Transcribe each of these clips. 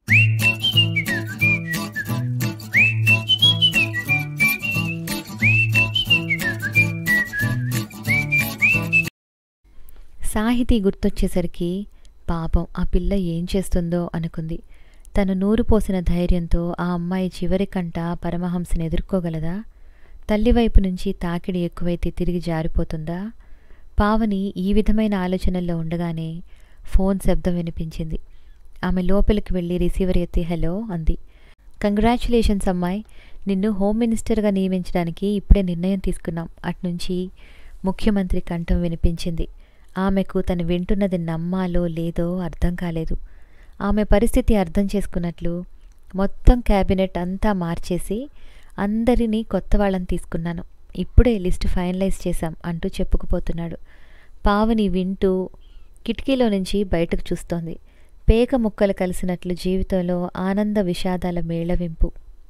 సాహితీ గుర్తొచ్చేసరికి పాపం ఆ పిల్ల ఏం చేస్తుందో అనుకుంది తను నూరు పోసిన ధైర్యంతో ఆ అమ్మాయి చివరి కంట పరమహంసని ఎదుర్కోగలదా తల్లివైపు నుంచి తాకిడి ఎక్కువైతే తిరిగి జారిపోతుందా పావని ఈ విధమైన ఆలోచనల్లో ఉండగానే ఫోన్ శబ్దం వినిపించింది ఆమె లోపలికి వెళ్ళి రిసీవర్ ఎత్తి హలో అంది కంగ్రాచులేషన్స్ అమ్మాయి నిన్ను హోమ్ మినిస్టర్గా నియమించడానికి ఇప్పుడే నిర్ణయం తీసుకున్నాం అట్నుంచి ముఖ్యమంత్రి కంఠం వినిపించింది ఆమెకు తను వింటున్నది నమ్మాలో లేదో అర్థం కాలేదు ఆమె పరిస్థితి అర్థం చేసుకున్నట్లు మొత్తం క్యాబినెట్ అంతా మార్చేసి అందరినీ కొత్త వాళ్ళని తీసుకున్నాను ఇప్పుడే లిస్ట్ ఫైనలైజ్ చేశాం అంటూ చెప్పుకుపోతున్నాడు పావని వింటూ కిటికీలో నుంచి బయటకు చూస్తోంది పేక ముక్కలు కలిసినట్లు జీవితంలో ఆనంద విషాదాల మేళవింపు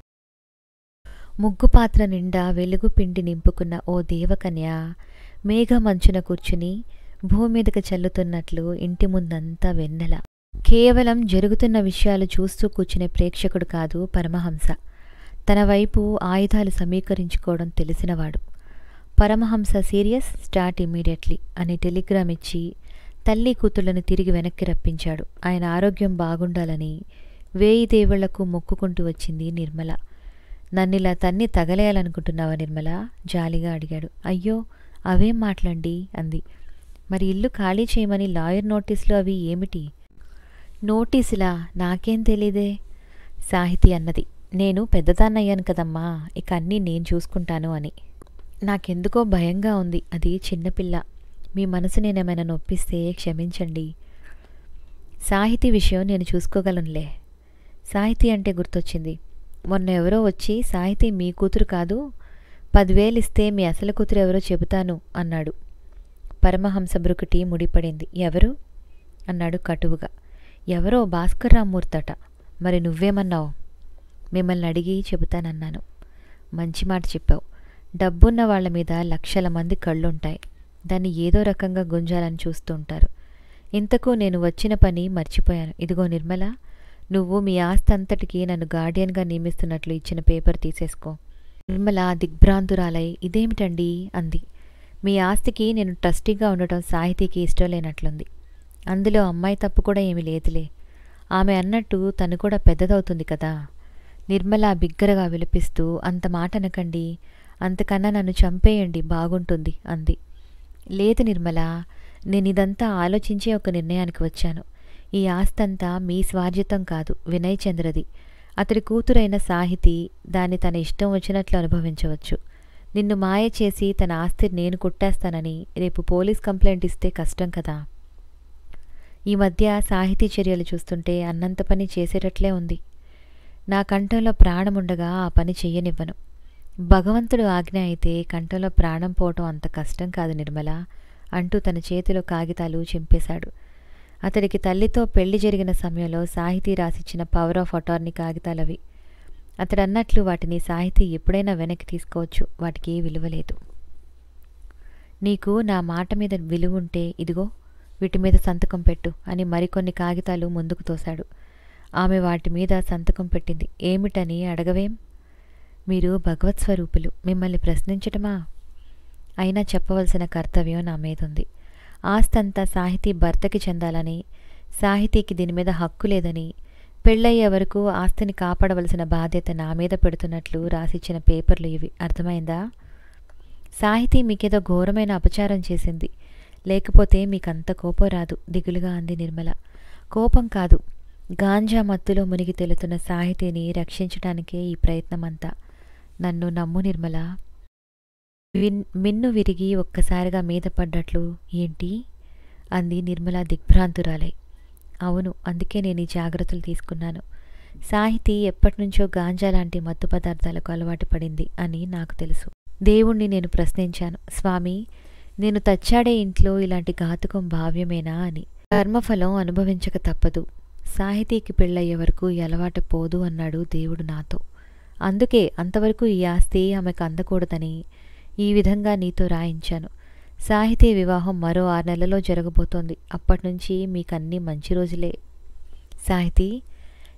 ముగ్గు పాత్ర నిండా వెలుగు పిండి నింపుకున్న ఓ దేవకన్య మేఘమంచున కూర్చుని భూమి మీదకి చల్లుతున్నట్లు ఇంటి ముందంతా వెన్నెల కేవలం జరుగుతున్న విషయాలు చూస్తూ కూర్చునే ప్రేక్షకుడు కాదు పరమహంస తన వైపు ఆయుధాలు సమీకరించుకోవడం తెలిసినవాడు పరమహంస సీరియస్ స్టార్ట్ ఇమ్మీడియట్లీ అని టెలిగ్రామ్ ఇచ్చి తల్లి కూతుళ్లను తిరిగి వెనక్కి రప్పించాడు ఆయన ఆరోగ్యం బాగుండాలని వేయి దేవుళ్లకు మొక్కుకుంటూ వచ్చింది నిర్మల నన్నిలా తన్ని తగలేయాలనుకుంటున్నావా నిర్మల జాలిగా అడిగాడు అయ్యో అవేం మాట్లాడి అంది మరి ఇల్లు ఖాళీ చేయమని లాయర్ నోటీసులు అవి ఏమిటి నోటీసులా నాకేం తెలీదే సాహితి అన్నది నేను పెద్దదాన్నయ్యాను కదమ్మా ఇక అన్నీ నేను చూసుకుంటాను అని నాకెందుకో భయంగా ఉంది అది చిన్నపిల్ల మీ మనసు నేనేమైనా నొప్పిస్తే క్షమించండి సాహితీ విషయం నేను చూసుకోగలనులే సాహితీ అంటే గుర్తొచ్చింది మొన్న ఎవరో వచ్చి సాహితీ మీ కూతురు కాదు పదివేలు ఇస్తే మీ అసలు కూతురు ఎవరో చెబుతాను అన్నాడు పరమహంస బ్రుకుటి ముడిపడింది ఎవరు అన్నాడు కటువుగా ఎవరో భాస్కర్ రామ్మూర్తట మరి నువ్వేమన్నావు మిమ్మల్ని అడిగి చెబుతానన్నాను మంచి మాట చెప్పావు డబ్బున్న వాళ్ళ మీద లక్షల మంది కళ్ళుంటాయి దాన్ని ఏదో రకంగా గుంజాలని చూస్తూ ఉంటారు ఇంతకు నేను వచ్చిన పని మర్చిపోయాను ఇదిగో నిర్మల నువ్వు మీ ఆస్తి అంతటికి నన్ను గార్డియన్గా నియమిస్తున్నట్లు ఇచ్చిన పేపర్ తీసేసుకో నిర్మల దిగ్భ్రాంతురాలై ఇదేమిటండి అంది మీ ఆస్తికి నేను ట్రస్టీగా ఉండటం సాహితీకి ఇష్టం లేనట్లుంది అందులో అమ్మాయి తప్పు కూడా ఏమీ లేదులే ఆమె అన్నట్టు తను కూడా పెద్దదవుతుంది కదా నిర్మల బిగ్గరగా విలపిస్తూ అంత మాట అనకండి అంతకన్నా నన్ను చంపేయండి బాగుంటుంది అంది లేదు నిర్మల నేను ఇదంతా ఆలోచించే ఒక నిర్ణయానికి వచ్చాను ఈ ఆస్తంతా మీ స్వార్జితం కాదు వినయ్ చంద్రది అతడి కూతురైన సాహితి దాన్ని తన ఇష్టం వచ్చినట్లు అనుభవించవచ్చు నిన్ను మాయ చేసి తన ఆస్తిని నేను కుట్టేస్తానని రేపు పోలీస్ కంప్లైంట్ ఇస్తే కష్టం కదా ఈ మధ్య సాహితీ చర్యలు చూస్తుంటే అన్నంత పని చేసేటట్లే ఉంది నా కంఠంలో ప్రాణముండగా ఆ పని చెయ్యనివ్వను భగవంతుడు ఆజ్ఞ అయితే కంఠంలో ప్రాణం పోవటం అంత కష్టం కాదు నిర్మల అంటూ తన చేతిలో కాగితాలు చింపేశాడు అతడికి తల్లితో పెళ్లి జరిగిన సమయంలో సాహితీ రాసిచ్చిన పవర్ ఆఫ్ అటార్నీ కాగితాలవి అతడన్నట్లు వాటిని సాహితీ ఎప్పుడైనా వెనక్కి తీసుకోవచ్చు వాటికి విలువలేదు నీకు నా మాట మీద విలువుంటే ఇదిగో వీటి మీద సంతకం పెట్టు అని మరికొన్ని కాగితాలు ముందుకు తోశాడు ఆమె వాటి మీద సంతకం పెట్టింది ఏమిటని అడగవేం మీరు భగవత్ స్వరూపులు మిమ్మల్ని ప్రశ్నించటమా అయినా చెప్పవలసిన కర్తవ్యం నా మీదుంది ఆస్తంతా సాహితీ భర్తకి చెందాలని సాహితీకి దీని మీద హక్కు లేదని పెళ్ళయ్యే వరకు ఆస్తిని కాపాడవలసిన బాధ్యత నా మీద పెడుతున్నట్లు రాసిచ్చిన పేపర్లు ఇవి అర్థమైందా సాహితీ మీకేదో ఘోరమైన అపచారం చేసింది లేకపోతే మీకంత కోపం రాదు దిగులుగా అంది నిర్మల కోపం కాదు గాంజా మత్తులో మునిగి తెలుతున్న సాహితీని రక్షించటానికే ఈ ప్రయత్నమంతా నన్ను నమ్ము నిర్మల విన్ మిన్ను విరిగి ఒక్కసారిగా మీద పడ్డట్లు ఏంటి అంది నిర్మల దిగ్భ్రాంతురాలై అవును అందుకే నేను ఈ జాగ్రత్తలు తీసుకున్నాను సాహితీ ఎప్పటినుంచో గాంజా లాంటి మత్తు పదార్థాలకు అలవాటు పడింది అని నాకు తెలుసు దేవుణ్ణి నేను ప్రశ్నించాను స్వామి నేను తచ్చాడే ఇంట్లో ఇలాంటి ఘాతుకం భావ్యమేనా అని కర్మఫలం అనుభవించక తప్పదు సాహితీకి పెళ్ళయ్యే వరకు ఈ అలవాటు పోదు అన్నాడు దేవుడు నాతో అందుకే అంతవరకు ఈ ఆస్తి ఆమెకు అందకూడదని ఈ విధంగా నీతో రాయించాను సాహితీ వివాహం మరో ఆరు నెలలో జరగబోతోంది అప్పటినుంచి మీకన్నీ మంచి రోజులే సాహితీ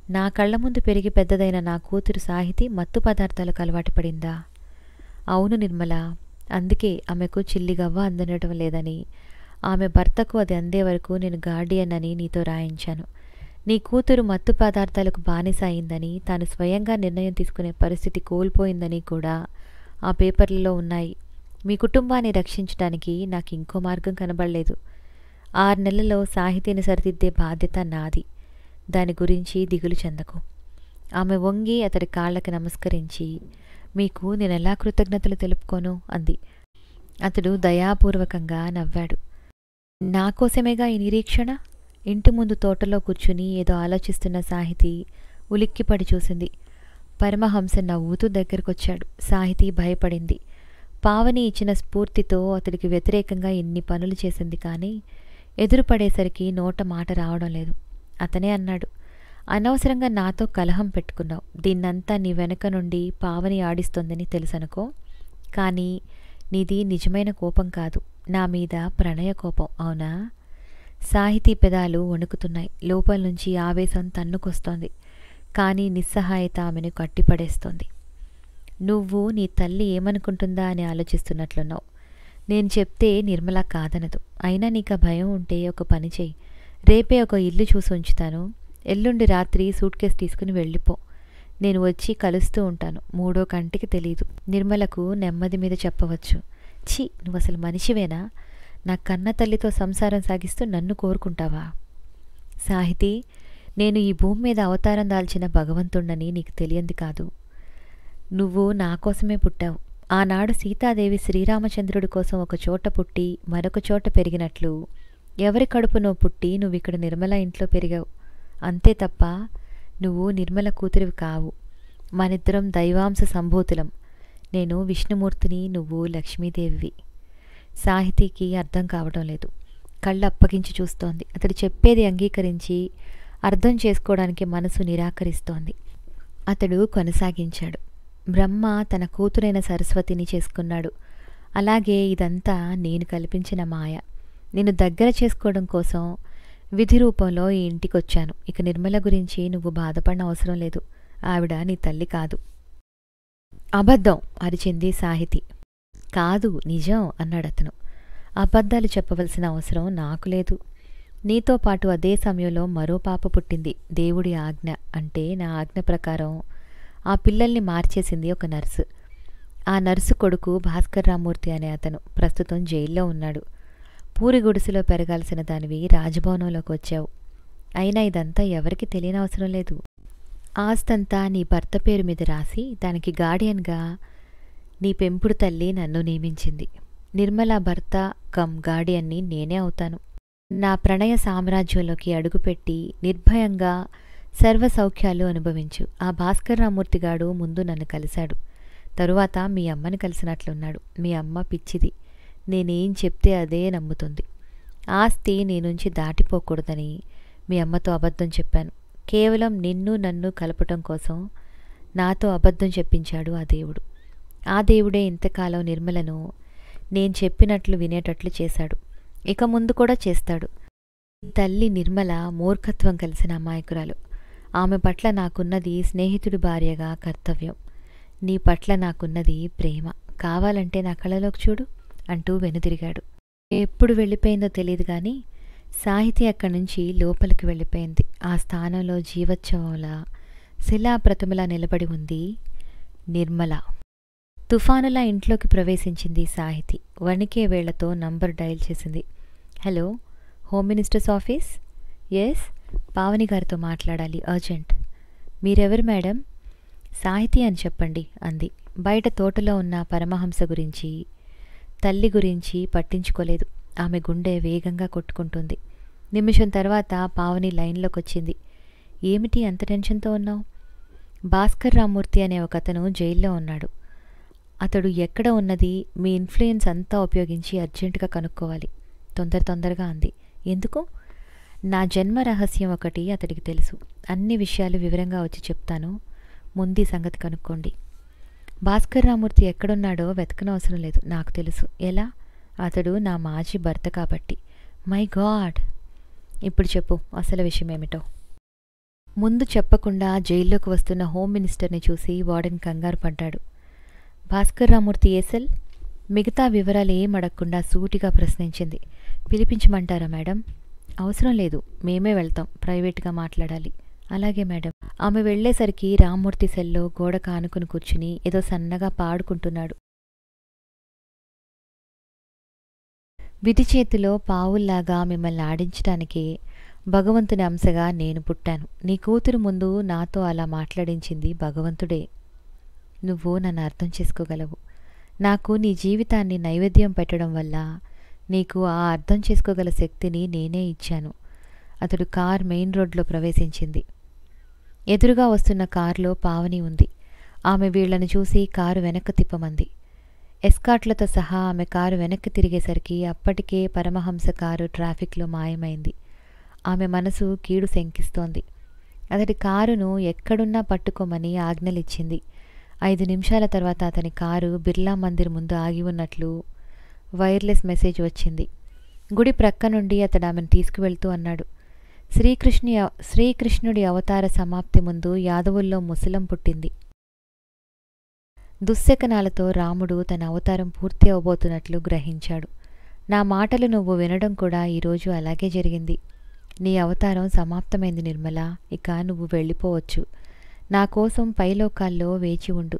నా కళ్ళ ముందు పెరిగి పెద్దదైన నా కూతురు సాహితి మత్తు పదార్థాలకు అలవాటు పడిందా అవును నిర్మల అందుకే ఆమెకు చిల్లిగవ్వ అందనడం లేదని ఆమె భర్తకు అది అందే వరకు నేను గార్డియన్ అని నీతో రాయించాను నీ కూతురు మత్తు పదార్థాలకు బానిస అయిందని తాను స్వయంగా నిర్ణయం తీసుకునే పరిస్థితి కోల్పోయిందని కూడా ఆ పేపర్లలో ఉన్నాయి మీ కుటుంబాన్ని రక్షించడానికి నాకు ఇంకో మార్గం కనబడలేదు ఆరు నెలల్లో సాహితీని సరిదిద్దే బాధ్యత నాది దాని గురించి దిగులు చెందకు ఆమె వంగి అతడి కాళ్ళకి నమస్కరించి మీకు నేను ఎలా కృతజ్ఞతలు తెలుపుకోను అంది అతడు దయాపూర్వకంగా నవ్వాడు నా కోసమేగా ఈ నిరీక్షణ ఇంటి ముందు తోటలో కూర్చుని ఏదో ఆలోచిస్తున్న సాహితి ఉలిక్కిపడి చూసింది పరమహంస నవ్వుతూ దగ్గరకొచ్చాడు సాహితి భయపడింది పావని ఇచ్చిన స్ఫూర్తితో అతడికి వ్యతిరేకంగా ఇన్ని పనులు చేసింది కానీ ఎదురుపడేసరికి నోట మాట రావడం లేదు అతనే అన్నాడు అనవసరంగా నాతో కలహం పెట్టుకున్నావు దీన్నంతా నీ వెనక నుండి పావని ఆడిస్తోందని తెలుసనుకో కానీ నీది నిజమైన కోపం కాదు నా మీద ప్రణయ కోపం అవునా సాహితీ పెదాలు వణుకుతున్నాయి లోపల నుంచి ఆవేశం తన్నుకొస్తోంది కానీ నిస్సహాయత ఆమెను కట్టిపడేస్తోంది నువ్వు నీ తల్లి ఏమనుకుంటుందా అని ఆలోచిస్తున్నట్లున్నావు నేను చెప్తే నిర్మల కాదనదు అయినా నీకు ఆ భయం ఉంటే ఒక పని చెయ్యి రేపే ఒక ఇల్లు చూసి ఉంచుతాను ఎల్లుండి రాత్రి సూట్ కేసు తీసుకుని వెళ్ళిపో నేను వచ్చి కలుస్తూ ఉంటాను మూడో కంటికి తెలీదు నిర్మలకు నెమ్మది మీద చెప్పవచ్చు ఛీ నువ్వు అసలు మనిషివేనా నా కన్న తల్లితో సంసారం సాగిస్తూ నన్ను కోరుకుంటావా సాహితీ నేను ఈ భూమి మీద అవతారం దాల్చిన భగవంతుణ్ణని నీకు తెలియంది కాదు నువ్వు నా కోసమే పుట్టావు ఆనాడు సీతాదేవి శ్రీరామచంద్రుడి కోసం ఒక చోట పుట్టి మరొక చోట పెరిగినట్లు ఎవరి కడుపునో పుట్టి నువ్వు ఇక్కడ నిర్మల ఇంట్లో పెరిగావు అంతే తప్ప నువ్వు నిర్మల కూతురివి కావు మనిద్దరం దైవాంశ సంభూతులం నేను విష్ణుమూర్తిని నువ్వు లక్ష్మీదేవివి సాహితీకి అర్థం కావడం లేదు కళ్ళు అప్పగించి చూస్తోంది అతడు చెప్పేది అంగీకరించి అర్థం చేసుకోవడానికి మనసు నిరాకరిస్తోంది అతడు కొనసాగించాడు బ్రహ్మ తన కూతురైన సరస్వతిని చేసుకున్నాడు అలాగే ఇదంతా నేను కల్పించిన మాయ నేను దగ్గర చేసుకోవడం కోసం విధి రూపంలో ఈ ఇంటికొచ్చాను ఇక నిర్మల గురించి నువ్వు బాధపడిన అవసరం లేదు ఆవిడ నీ తల్లి కాదు అబద్ధం అరిచింది సాహితి కాదు నిజం అన్నాడతను అబద్ధాలు చెప్పవలసిన అవసరం నాకు లేదు నీతో పాటు అదే సమయంలో మరో పాప పుట్టింది దేవుడి ఆజ్ఞ అంటే నా ఆజ్ఞ ప్రకారం ఆ పిల్లల్ని మార్చేసింది ఒక నర్సు ఆ నర్సు కొడుకు భాస్కర్ రామూర్తి అనే అతను ప్రస్తుతం జైల్లో ఉన్నాడు పూరి గుడిసెలో పెరగాల్సిన దానివి రాజభవనంలోకి వచ్చావు అయినా ఇదంతా ఎవరికి తెలియని అవసరం లేదు ఆస్తంతా నీ భర్త పేరు మీద రాసి దానికి గార్డియన్గా నీ పెంపుడు తల్లి నన్ను నియమించింది నిర్మల భర్త కమ్ గార్డియన్ని నేనే అవుతాను నా ప్రణయ సామ్రాజ్యంలోకి అడుగుపెట్టి నిర్భయంగా సర్వ సౌఖ్యాలు అనుభవించు ఆ భాస్కర్ రామూర్తిగాడు ముందు నన్ను కలిశాడు తరువాత మీ అమ్మని కలిసినట్లున్నాడు మీ అమ్మ పిచ్చిది నేనేం చెప్తే అదే నమ్ముతుంది ఆస్తి నీ నుంచి దాటిపోకూడదని మీ అమ్మతో అబద్ధం చెప్పాను కేవలం నిన్ను నన్ను కలపటం కోసం నాతో అబద్ధం చెప్పించాడు ఆ దేవుడు ఆ దేవుడే ఇంతకాలం నిర్మలను నేను చెప్పినట్లు వినేటట్లు చేశాడు ఇక ముందు కూడా చేస్తాడు తల్లి నిర్మల మూర్ఖత్వం కలిసిన అమాయకురాలు ఆమె పట్ల నాకున్నది స్నేహితుడి భార్యగా కర్తవ్యం నీ పట్ల నాకున్నది ప్రేమ కావాలంటే నా కళ్ళలోకి చూడు అంటూ వెనుదిరిగాడు ఎప్పుడు వెళ్ళిపోయిందో తెలియదు గాని సాహితి అక్కడి నుంచి లోపలికి వెళ్ళిపోయింది ఆ స్థానంలో జీవోత్సవంలా శిలాప్రతిమలా నిలబడి ఉంది నిర్మల తుఫానులా ఇంట్లోకి ప్రవేశించింది సాహితి వణికే వేళ్లతో నంబర్ డయల్ చేసింది hello home ministers office yes Pavani గారితో మాట్లాడాలి అర్జెంట్ మీరెవరు మేడం సాహితి అని చెప్పండి అంది బయట తోటలో ఉన్న పరమహంస గురించి తల్లి గురించి పట్టించుకోలేదు ఆమె గుండె వేగంగా కొట్టుకుంటుంది నిమిషం తర్వాత పావని లైన్లోకి వచ్చింది ఏమిటి అంత టెన్షన్తో ఉన్నావు భాస్కర్ రామూర్తి అనే ఒక అతను జైల్లో ఉన్నాడు అతడు ఎక్కడ ఉన్నది మీ ఇన్ఫ్లుయెన్స్ అంతా ఉపయోగించి అర్జెంటుగా కనుక్కోవాలి తొందర తొందరగా అంది ఎందుకు నా జన్మ రహస్యం ఒకటి అతడికి తెలుసు అన్ని విషయాలు వివరంగా వచ్చి చెప్తాను ముందు ఈ సంగతి కనుక్కోండి భాస్కర్ రామూర్తి ఎక్కడున్నాడో వెతకనవసరం లేదు నాకు తెలుసు ఎలా అతడు నా మాజీ భర్త కాబట్టి మై గాడ్ ఇప్పుడు చెప్పు అసలు విషయం ఏమిటో ముందు చెప్పకుండా జైల్లోకి వస్తున్న హోమ్ మినిస్టర్ని చూసి వార్డెన్ కంగారు పడ్డాడు భాస్కర్ రామూర్తి ఏసెల్ మిగతా వివరాలు ఏం అడగకుండా సూటిగా ప్రశ్నించింది పిలిపించమంటారా మేడం అవసరం లేదు మేమే వెళ్తాం ప్రైవేట్గా మాట్లాడాలి అలాగే మేడం ఆమె వెళ్ళేసరికి రామ్మూర్తి సెల్లో గోడ కానుకుని కూర్చుని ఏదో సన్నగా పాడుకుంటున్నాడు విధి చేతిలో పావుల్లాగా మిమ్మల్ని ఆడించటానికి భగవంతుని అంశగా నేను పుట్టాను నీ కూతురు ముందు నాతో అలా మాట్లాడించింది భగవంతుడే నువ్వు నన్ను అర్థం చేసుకోగలవు నాకు నీ జీవితాన్ని నైవేద్యం పెట్టడం వల్ల నీకు ఆ అర్థం చేసుకోగల శక్తిని నేనే ఇచ్చాను అతడు కార్ మెయిన్ రోడ్లో ప్రవేశించింది ఎదురుగా వస్తున్న కారులో పావని ఉంది ఆమె వీళ్లను చూసి కారు వెనక్కి తిప్పమంది ఎస్కాట్లతో సహా ఆమె కారు వెనక్కి తిరిగేసరికి అప్పటికే పరమహంస కారు ట్రాఫిక్లో మాయమైంది ఆమె మనసు కీడు శంకిస్తోంది అతడి కారును ఎక్కడున్నా పట్టుకోమని ఆజ్ఞలిచ్చింది ఐదు నిమిషాల తర్వాత అతని కారు బిర్లా మందిర్ ముందు ఆగి ఉన్నట్లు వైర్లెస్ మెసేజ్ వచ్చింది గుడి ప్రక్క నుండి అతడు ఆమెను తీసుకువెళ్తూ అన్నాడు శ్రీకృష్ణి శ్రీకృష్ణుడి అవతార సమాప్తి ముందు యాదవుల్లో ముసలం పుట్టింది దుశ్శకనాలతో రాముడు తన అవతారం పూర్తి అవబోతున్నట్లు గ్రహించాడు నా మాటలు నువ్వు వినడం కూడా ఈరోజు అలాగే జరిగింది నీ అవతారం సమాప్తమైంది నిర్మల ఇక నువ్వు వెళ్ళిపోవచ్చు నా కోసం పైలోకాల్లో వేచి ఉండు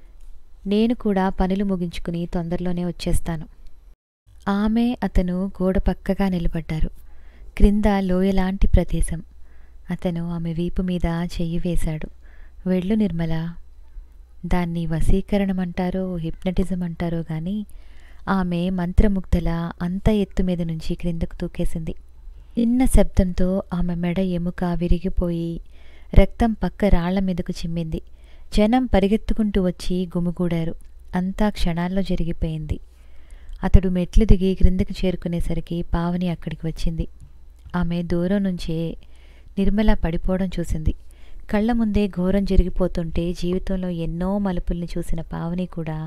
నేను కూడా పనులు ముగించుకుని తొందరలోనే వచ్చేస్తాను ఆమె అతను గోడ పక్కగా నిలబడ్డారు క్రింద లోయలాంటి ప్రదేశం అతను ఆమె వీపు మీద చెయ్యి వేశాడు వెళ్ళు నిర్మల దాన్ని వశీకరణమంటారో హిప్నటిజం అంటారో గాని ఆమె మంత్రముగ్ధలా అంత ఎత్తు మీద నుంచి క్రిందకు తూకేసింది చిన్న శబ్దంతో ఆమె మెడ ఎముక విరిగిపోయి రక్తం పక్క రాళ్ల మీదకు చిమ్మింది జనం పరిగెత్తుకుంటూ వచ్చి గుమిగూడారు అంతా క్షణాల్లో జరిగిపోయింది అతడు మెట్లు దిగి క్రిందకి చేరుకునేసరికి పావని అక్కడికి వచ్చింది ఆమె దూరం నుంచే నిర్మల పడిపోవడం చూసింది కళ్ళ ముందే ఘోరం జరిగిపోతుంటే జీవితంలో ఎన్నో మలుపుల్ని చూసిన పావని కూడా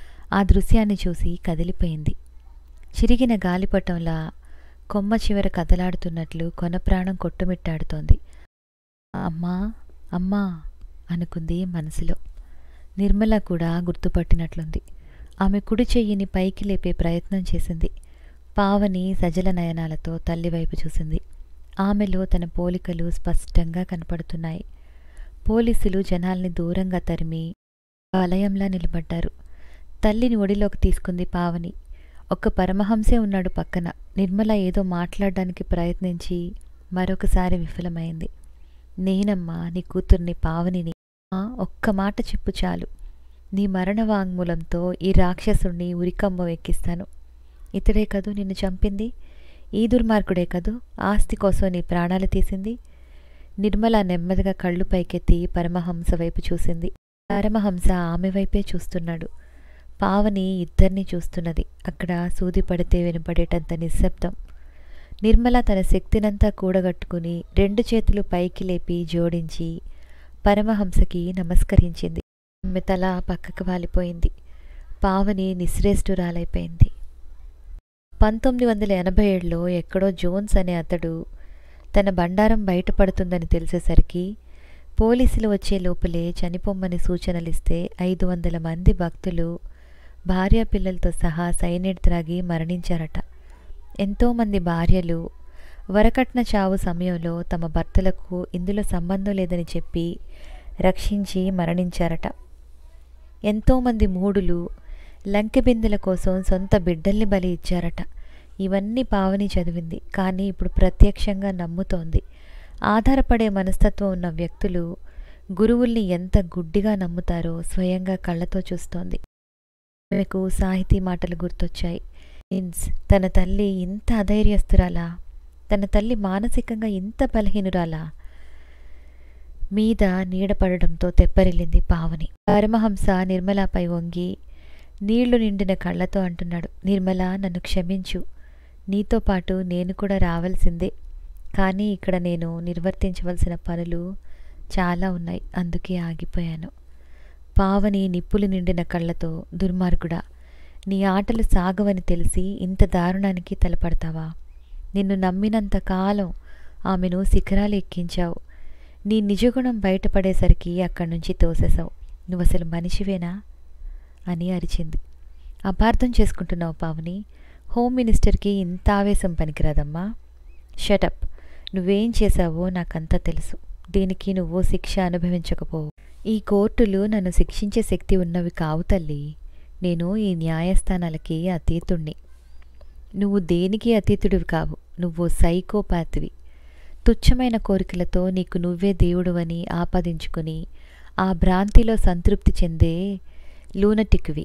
ఆ దృశ్యాన్ని చూసి కదిలిపోయింది చిరిగిన గాలిపటంలా కొమ్మ చివర కదలాడుతున్నట్లు కొన ప్రాణం కొట్టుమిట్టాడుతోంది అమ్మా అమ్మా అనుకుంది మనసులో నిర్మల కూడా గుర్తుపట్టినట్లుంది ఆమె కుడి చెయ్యిని పైకి లేపే ప్రయత్నం చేసింది పావని సజల నయనాలతో తల్లివైపు చూసింది ఆమెలో తన పోలికలు స్పష్టంగా కనపడుతున్నాయి పోలీసులు జనాల్ని దూరంగా తరిమి వలయంలా నిలబడ్డారు తల్లిని ఒడిలోకి తీసుకుంది పావని ఒక్క పరమహంసే ఉన్నాడు పక్కన నిర్మల ఏదో మాట్లాడడానికి ప్రయత్నించి మరొకసారి విఫలమైంది నేనమ్మా నీ కూతుర్ని పావనిని ఆ ఒక్క మాట చెప్పు చాలు నీ మరణ వాంగ్మూలంతో ఈ రాక్షసుణ్ణి ఉరికమ్మ ఎక్కిస్తాను ఇతడే కదూ నిన్ను చంపింది ఈ దుర్మార్గుడే కదూ ఆస్తి కోసం నీ ప్రాణాలు తీసింది నిర్మల నెమ్మదిగా కళ్ళు పైకెత్తి పరమహంస వైపు చూసింది పరమహంస ఆమె వైపే చూస్తున్నాడు పావని ఇద్దరినీ చూస్తున్నది అక్కడ సూది పడితే వినపడేటంత నిశ్శబ్దం నిర్మల తన శక్తినంతా కూడగట్టుకుని రెండు చేతులు పైకి లేపి జోడించి పరమహంసకి నమస్కరించింది ఆమె తల పక్కకు వాలిపోయింది పావని నిశ్రేష్ఠురాలైపోయింది పంతొమ్మిది వందల ఎనభై ఏడులో ఎక్కడో జోన్స్ అనే అతడు తన బండారం బయటపడుతుందని తెలిసేసరికి పోలీసులు వచ్చే లోపలే చనిపోమ్మని సూచనలిస్తే ఐదు వందల మంది భక్తులు భార్యా పిల్లలతో సహా సైనైడ్ త్రాగి మరణించారట ఎంతోమంది భార్యలు వరకట్న చావు సమయంలో తమ భర్తలకు ఇందులో సంబంధం లేదని చెప్పి రక్షించి మరణించారట ఎంతోమంది మూడులు లంకెబిందెల కోసం సొంత బిడ్డల్ని బలి ఇచ్చారట ఇవన్నీ పావని చదివింది కానీ ఇప్పుడు ప్రత్యక్షంగా నమ్ముతోంది ఆధారపడే మనస్తత్వం ఉన్న వ్యక్తులు గురువుల్ని ఎంత గుడ్డిగా నమ్ముతారో స్వయంగా కళ్ళతో చూస్తోంది ఆమెకు సాహితీ మాటలు గుర్తొచ్చాయి ఇన్స్ తన తల్లి ఇంత అధైర్యస్తురాలా తన తల్లి మానసికంగా ఇంత బలహీనురాలా మీద నీడపడడంతో తెప్పరిల్లింది పావని పరమహంస నిర్మలాపై వంగి నీళ్లు నిండిన కళ్ళతో అంటున్నాడు నిర్మల నన్ను క్షమించు నీతో పాటు నేను కూడా రావాల్సిందే కానీ ఇక్కడ నేను నిర్వర్తించవలసిన పనులు చాలా ఉన్నాయి అందుకే ఆగిపోయాను పావని నిప్పులు నిండిన కళ్ళతో దుర్మార్గుడా నీ ఆటలు సాగవని తెలిసి ఇంత దారుణానికి తలపడతావా నిన్ను నమ్మినంత కాలం ఆమెను శిఖరాలు ఎక్కించావు నీ నిజగుణం బయటపడేసరికి అక్కడి నుంచి తోసేశావు నువ్వు అసలు మనిషివేనా అని అరిచింది అపార్థం చేసుకుంటున్నావు పావని హోమ్ మినిస్టర్కి ఇంత ఆవేశం పనికిరాదమ్మా షటప్ నువ్వేం చేశావో నాకంతా తెలుసు దీనికి నువ్వు శిక్ష అనుభవించకపోవు ఈ కోర్టులు నన్ను శిక్షించే శక్తి ఉన్నవి కావు తల్లి నేను ఈ న్యాయస్థానాలకి అతీతుణ్ణి నువ్వు దేనికి అతీతుడివి కావు నువ్వు సైకోపాత్వి తుచ్చమైన కోరికలతో నీకు నువ్వే దేవుడువని ఆపాదించుకుని ఆ భ్రాంతిలో సంతృప్తి చెందే లూనటిక్వి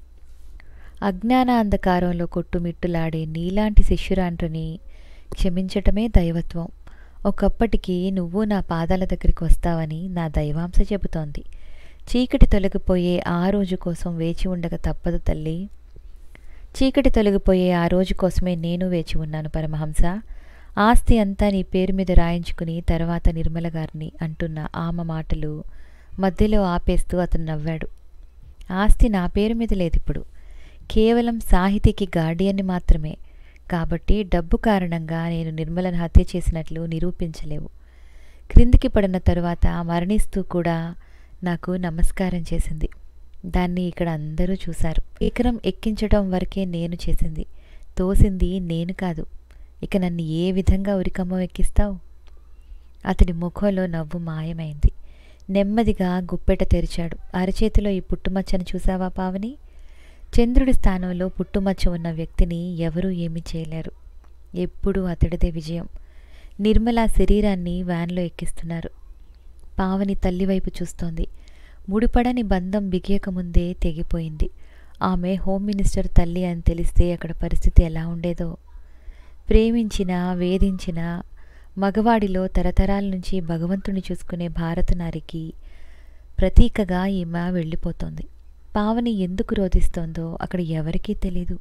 అజ్ఞాన అంధకారంలో కొట్టుమిట్టులాడే నీలాంటి శిష్యురాండ్రని క్షమించటమే దైవత్వం ఒకప్పటికి నువ్వు నా పాదాల దగ్గరికి వస్తావని నా దైవాంశ చెబుతోంది చీకటి తొలగిపోయే ఆ రోజు కోసం వేచి ఉండక తప్పదు తల్లి చీకటి తొలగిపోయే ఆ రోజు కోసమే నేను వేచి ఉన్నాను పరమహంస ఆస్తి అంతా నీ పేరు మీద రాయించుకుని తర్వాత నిర్మల గారిని అంటున్న ఆమె మాటలు మధ్యలో ఆపేస్తూ అతను నవ్వాడు ఆస్తి నా పేరు మీద లేదు ఇప్పుడు కేవలం సాహితీకి గార్డియన్ని మాత్రమే కాబట్టి డబ్బు కారణంగా నేను నిర్మలను హత్య చేసినట్లు నిరూపించలేవు క్రిందికి పడిన తరువాత మరణిస్తూ కూడా నాకు నమస్కారం చేసింది దాన్ని ఇక్కడ అందరూ చూశారు శిఖరం ఎక్కించడం వరకే నేను చేసింది తోసింది నేను కాదు ఇక నన్ను ఏ విధంగా ఉరికమ్మో ఎక్కిస్తావు అతడి ముఖంలో నవ్వు మాయమైంది నెమ్మదిగా గుప్పెట తెరిచాడు అరచేతిలో ఈ పుట్టుమచ్చను చూసావా పావని చంద్రుడి స్థానంలో పుట్టుమచ్చ ఉన్న వ్యక్తిని ఎవరూ ఏమీ చేయలేరు ఎప్పుడూ అతడిదే విజయం నిర్మల శరీరాన్ని వ్యాన్లో ఎక్కిస్తున్నారు పావని తల్లివైపు చూస్తోంది ముడిపడని బంధం బిగియకముందే తెగిపోయింది ఆమె హోమ్ మినిస్టర్ తల్లి అని తెలిస్తే అక్కడ పరిస్థితి ఎలా ఉండేదో ప్రేమించిన వేధించిన మగవాడిలో తరతరాల నుంచి భగవంతుని చూసుకునే భారతనారికి ప్రతీకగా ఈమె వెళ్ళిపోతోంది పావని ఎందుకు రోధిస్తోందో అక్కడ ఎవరికీ తెలీదు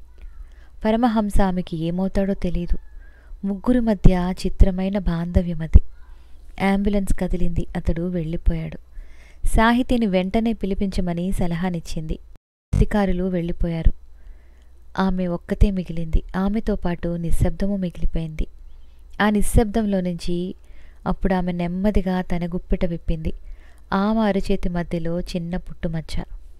పరమహంస ఆమెకి ఏమవుతాడో తెలీదు ముగ్గురు మధ్య చిత్రమైన బాంధవ్యం అది అంబులెన్స్ కదిలింది అతడు వెళ్ళిపోయాడు సాహితీని వెంటనే పిలిపించమని సలహానిచ్చింది అధికారులు వెళ్ళిపోయారు ఆమె ఒక్కతే మిగిలింది ఆమెతో పాటు నిశ్శబ్దము మిగిలిపోయింది ఆ నిశ్శబ్దంలో నుంచి అప్పుడు ఆమె నెమ్మదిగా తన గుప్పిట విప్పింది ఆమె అరచేతి మధ్యలో చిన్న పుట్టుమచ్చ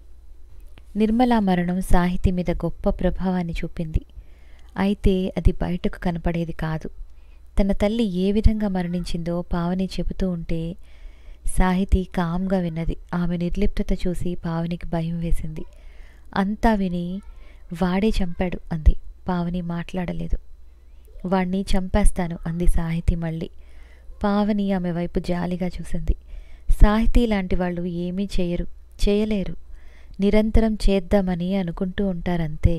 నిర్మలా మరణం సాహితీ మీద గొప్ప ప్రభావాన్ని చూపింది అయితే అది బయటకు కనపడేది కాదు తన తల్లి ఏ విధంగా మరణించిందో పావని చెబుతూ ఉంటే సాహితీ కామ్గా విన్నది ఆమె నిర్లిప్తత చూసి పావనికి భయం వేసింది అంతా విని వాడే చంపాడు అంది పావని మాట్లాడలేదు వాణ్ణి చంపేస్తాను అంది సాహితీ మళ్ళీ పావని ఆమె వైపు జాలిగా చూసింది సాహితీ లాంటి వాళ్ళు ఏమీ చేయరు చేయలేరు నిరంతరం చేద్దామని అనుకుంటూ ఉంటారంతే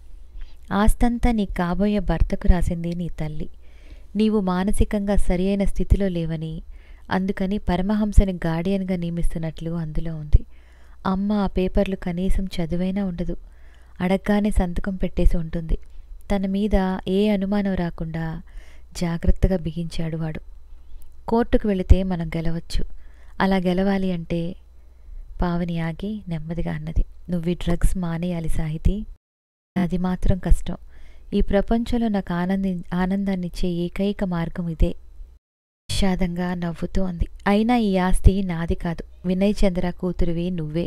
ఆస్తంతా నీ కాబోయే భర్తకు రాసింది నీ తల్లి నీవు మానసికంగా సరియైన స్థితిలో లేవని అందుకని పరమహంసని గార్డియన్గా నియమిస్తున్నట్లు అందులో ఉంది అమ్మ ఆ పేపర్లు కనీసం చదువైనా ఉండదు అడగ్గానే సంతకం పెట్టేసి ఉంటుంది తన మీద ఏ అనుమానం రాకుండా జాగ్రత్తగా బిగించాడు వాడు కోర్టుకు వెళితే మనం గెలవచ్చు అలా గెలవాలి అంటే పావని ఆగి నెమ్మదిగా అన్నది నువ్వు ఈ డ్రగ్స్ మానేయాలి సాహితీ అది మాత్రం కష్టం ఈ ప్రపంచంలో నాకు ఆనంది ఆనందాన్నిచ్చే ఏకైక మార్గం ఇదే విషాదంగా నవ్వుతూ అంది అయినా ఈ ఆస్తి నాది కాదు వినయ్ చంద్ర కూతురువి నువ్వే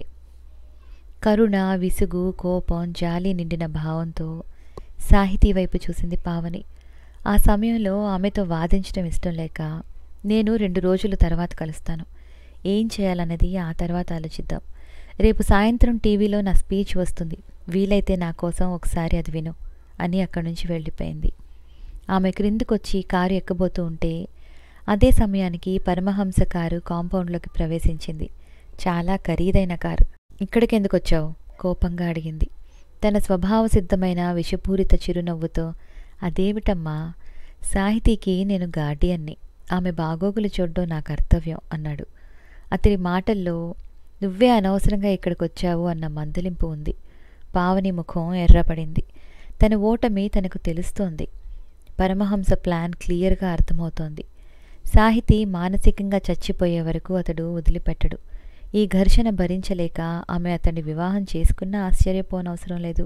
కరుణ విసుగు కోపం జాలి నిండిన భావంతో సాహితీ వైపు చూసింది పావని ఆ సమయంలో ఆమెతో వాదించడం ఇష్టం లేక నేను రెండు రోజుల తర్వాత కలుస్తాను ఏం చేయాలన్నది ఆ తర్వాత ఆలోచిద్దాం రేపు సాయంత్రం టీవీలో నా స్పీచ్ వస్తుంది వీలైతే నా కోసం ఒకసారి అది విను అని అక్కడి నుంచి వెళ్ళిపోయింది ఆమె క్రిందికొచ్చి కారు ఎక్కబోతూ ఉంటే అదే సమయానికి పరమహంస కారు కాంపౌండ్లోకి ప్రవేశించింది చాలా ఖరీదైన కారు ఇక్కడికెందుకు వచ్చావు కోపంగా అడిగింది తన స్వభావ సిద్ధమైన విషపూరిత చిరునవ్వుతో అదేమిటమ్మా సాహితీకి నేను గార్డియన్ని ఆమె బాగోగులు చూడ్డం నా కర్తవ్యం అన్నాడు అతడి మాటల్లో నువ్వే అనవసరంగా ఇక్కడికి వచ్చావు అన్న మందలింపు ఉంది పావని ముఖం ఎర్రపడింది తన ఓటమి తనకు తెలుస్తోంది పరమహంస ప్లాన్ క్లియర్గా అర్థమవుతోంది సాహితీ మానసికంగా చచ్చిపోయే వరకు అతడు వదిలిపెట్టడు ఈ ఘర్షణ భరించలేక ఆమె అతన్ని వివాహం చేసుకున్నా ఆశ్చర్యపోనవసరం లేదు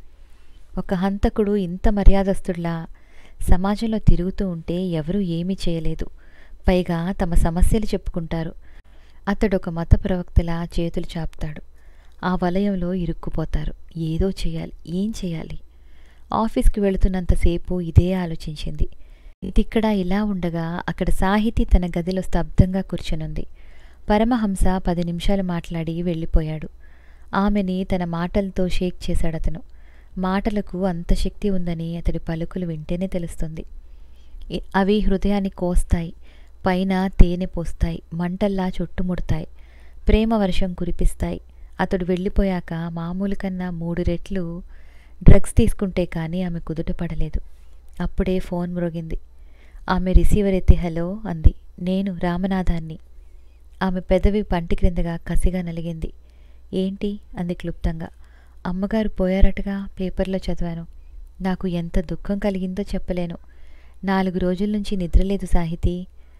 ఒక హంతకుడు ఇంత మర్యాదస్తుడిలా సమాజంలో తిరుగుతూ ఉంటే ఎవరూ ఏమీ చేయలేదు పైగా తమ సమస్యలు చెప్పుకుంటారు అతడొక మత ప్రవక్తలా చేతులు చాపుతాడు ఆ వలయంలో ఇరుక్కుపోతారు ఏదో చేయాలి ఏం చేయాలి ఆఫీస్కి వెళుతున్నంతసేపు ఇదే ఆలోచించింది ఇదిక్కడ ఇలా ఉండగా అక్కడ సాహితి తన గదిలో స్తబ్దంగా కూర్చునుంది పరమహంస పది నిమిషాలు మాట్లాడి వెళ్ళిపోయాడు ఆమెని తన మాటలతో షేక్ చేశాడతను మాటలకు అంత శక్తి ఉందని అతడి పలుకులు వింటేనే తెలుస్తుంది ఇ- అవి హృదయాన్ని కోస్తాయి పైన తేనె పోస్తాయి మంటల్లా చుట్టుముడతాయి ప్రేమ వర్షం కురిపిస్తాయి అతడు వెళ్ళిపోయాక మామూలు కన్నా మూడు రెట్లు డ్రగ్స్ తీసుకుంటే కానీ ఆమె కుదుట పడలేదు అప్పుడే ఫోన్ మ్రోగింది ఆమె రిసీవర్ ఎత్తి హలో అంది నేను రామనాథాన్ని ఆమె పెదవి పంటి క్రిందగా కసిగా నలిగింది ఏంటి అంది క్లుప్తంగా అమ్మగారు పోయారటగా పేపర్లో చదివాను నాకు ఎంత దుఃఖం కలిగిందో చెప్పలేను నాలుగు రోజుల నుంచి నిద్రలేదు సాహితీ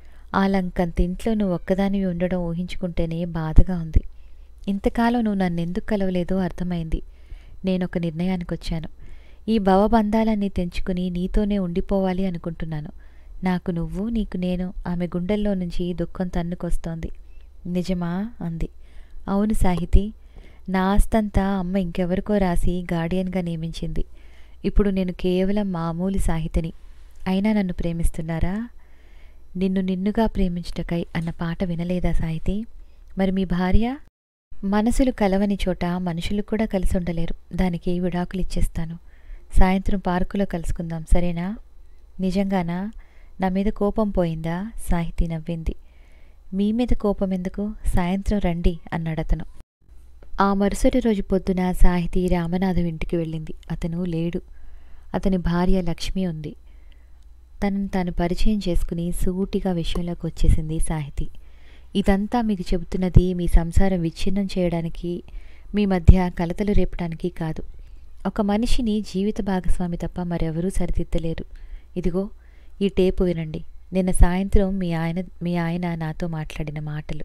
ఆ లంకంత ఇంట్లో నువ్వు ఒక్కదానివి ఉండడం ఊహించుకుంటేనే బాధగా ఉంది ఇంతకాలం నువ్వు నన్నెందుకు కలవలేదో అర్థమైంది నేనొక నిర్ణయానికి వచ్చాను ఈ భవబంధాలన్నీ తెంచుకుని నీతోనే ఉండిపోవాలి అనుకుంటున్నాను నాకు నువ్వు నీకు నేను ఆమె గుండెల్లో నుంచి దుఃఖం తన్నుకొస్తోంది నిజమా అంది అవును సాహితీ నా ఆస్తంతా అమ్మ ఇంకెవరికో రాసి గార్డియన్గా నియమించింది ఇప్పుడు నేను కేవలం మామూలు సాహితిని అయినా నన్ను ప్రేమిస్తున్నారా నిన్ను నిన్నుగా ప్రేమించుటకై అన్న పాట వినలేదా సాహితి మరి మీ భార్య మనసులు కలవని చోట మనుషులు కూడా కలిసి ఉండలేరు దానికి విడాకులు ఇచ్చేస్తాను సాయంత్రం పార్కులో కలుసుకుందాం సరేనా నిజంగానా నా మీద కోపం పోయిందా సాహితి నవ్వింది మీ మీద కోపం ఎందుకు సాయంత్రం రండి అన్నాడతను ఆ మరుసటి రోజు పొద్దున సాహితి రామనాథం ఇంటికి వెళ్ళింది అతను లేడు అతని భార్య లక్ష్మి ఉంది తనను తాను పరిచయం చేసుకుని సూటిగా విషయంలోకి వచ్చేసింది సాహితి ఇదంతా మీకు చెబుతున్నది మీ సంసారం విచ్ఛిన్నం చేయడానికి మీ మధ్య కలతలు రేపడానికి కాదు ఒక మనిషిని జీవిత భాగస్వామి తప్ప మరెవరూ సరిదిద్దలేరు ఇదిగో ఈ టేపు వినండి నిన్న సాయంత్రం మీ ఆయన మీ ఆయన నాతో మాట్లాడిన మాటలు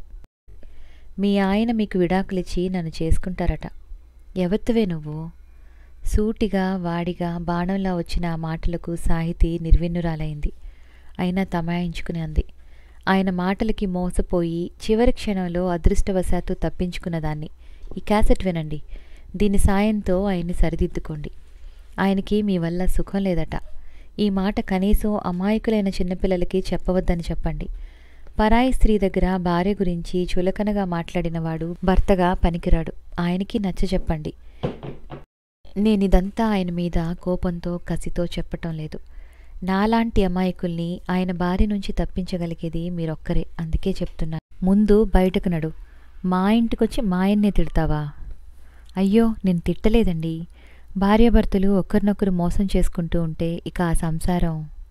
మీ ఆయన మీకు విడాకులిచ్చి నన్ను చేసుకుంటారట ఎవరితవే నువ్వు సూటిగా వాడిగా బాణంలా వచ్చిన ఆ మాటలకు సాహితి నిర్విన్నురాలైంది అయినా తమాయించుకుని అంది ఆయన మాటలకి మోసపోయి చివరి క్షణంలో అదృష్టవశాత్తు తప్పించుకున్నదాన్ని ఈ క్యాసెట్ వినండి దీని సాయంతో ఆయన్ని సరిదిద్దుకోండి ఆయనకి మీ వల్ల సుఖం లేదట ఈ మాట కనీసం అమాయకులైన చిన్నపిల్లలకి చెప్పవద్దని చెప్పండి పరాయి స్త్రీ దగ్గర భార్య గురించి చులకనగా మాట్లాడినవాడు భర్తగా పనికిరాడు ఆయనకి నచ్చ చెప్పండి నేనిదంతా ఆయన మీద కోపంతో కసితో చెప్పటం లేదు నాలాంటి అమాయకుల్ని ఆయన భార్య నుంచి తప్పించగలిగేది మీరొక్కరే అందుకే చెప్తున్నా ముందు బయటకు నడు మా ఇంటికొచ్చి మా ఆయన్నే తిడతావా అయ్యో నేను తిట్టలేదండి భార్యాభర్తలు ఒకరినొకరు మోసం చేసుకుంటూ ఉంటే ఇక ఆ సంసారం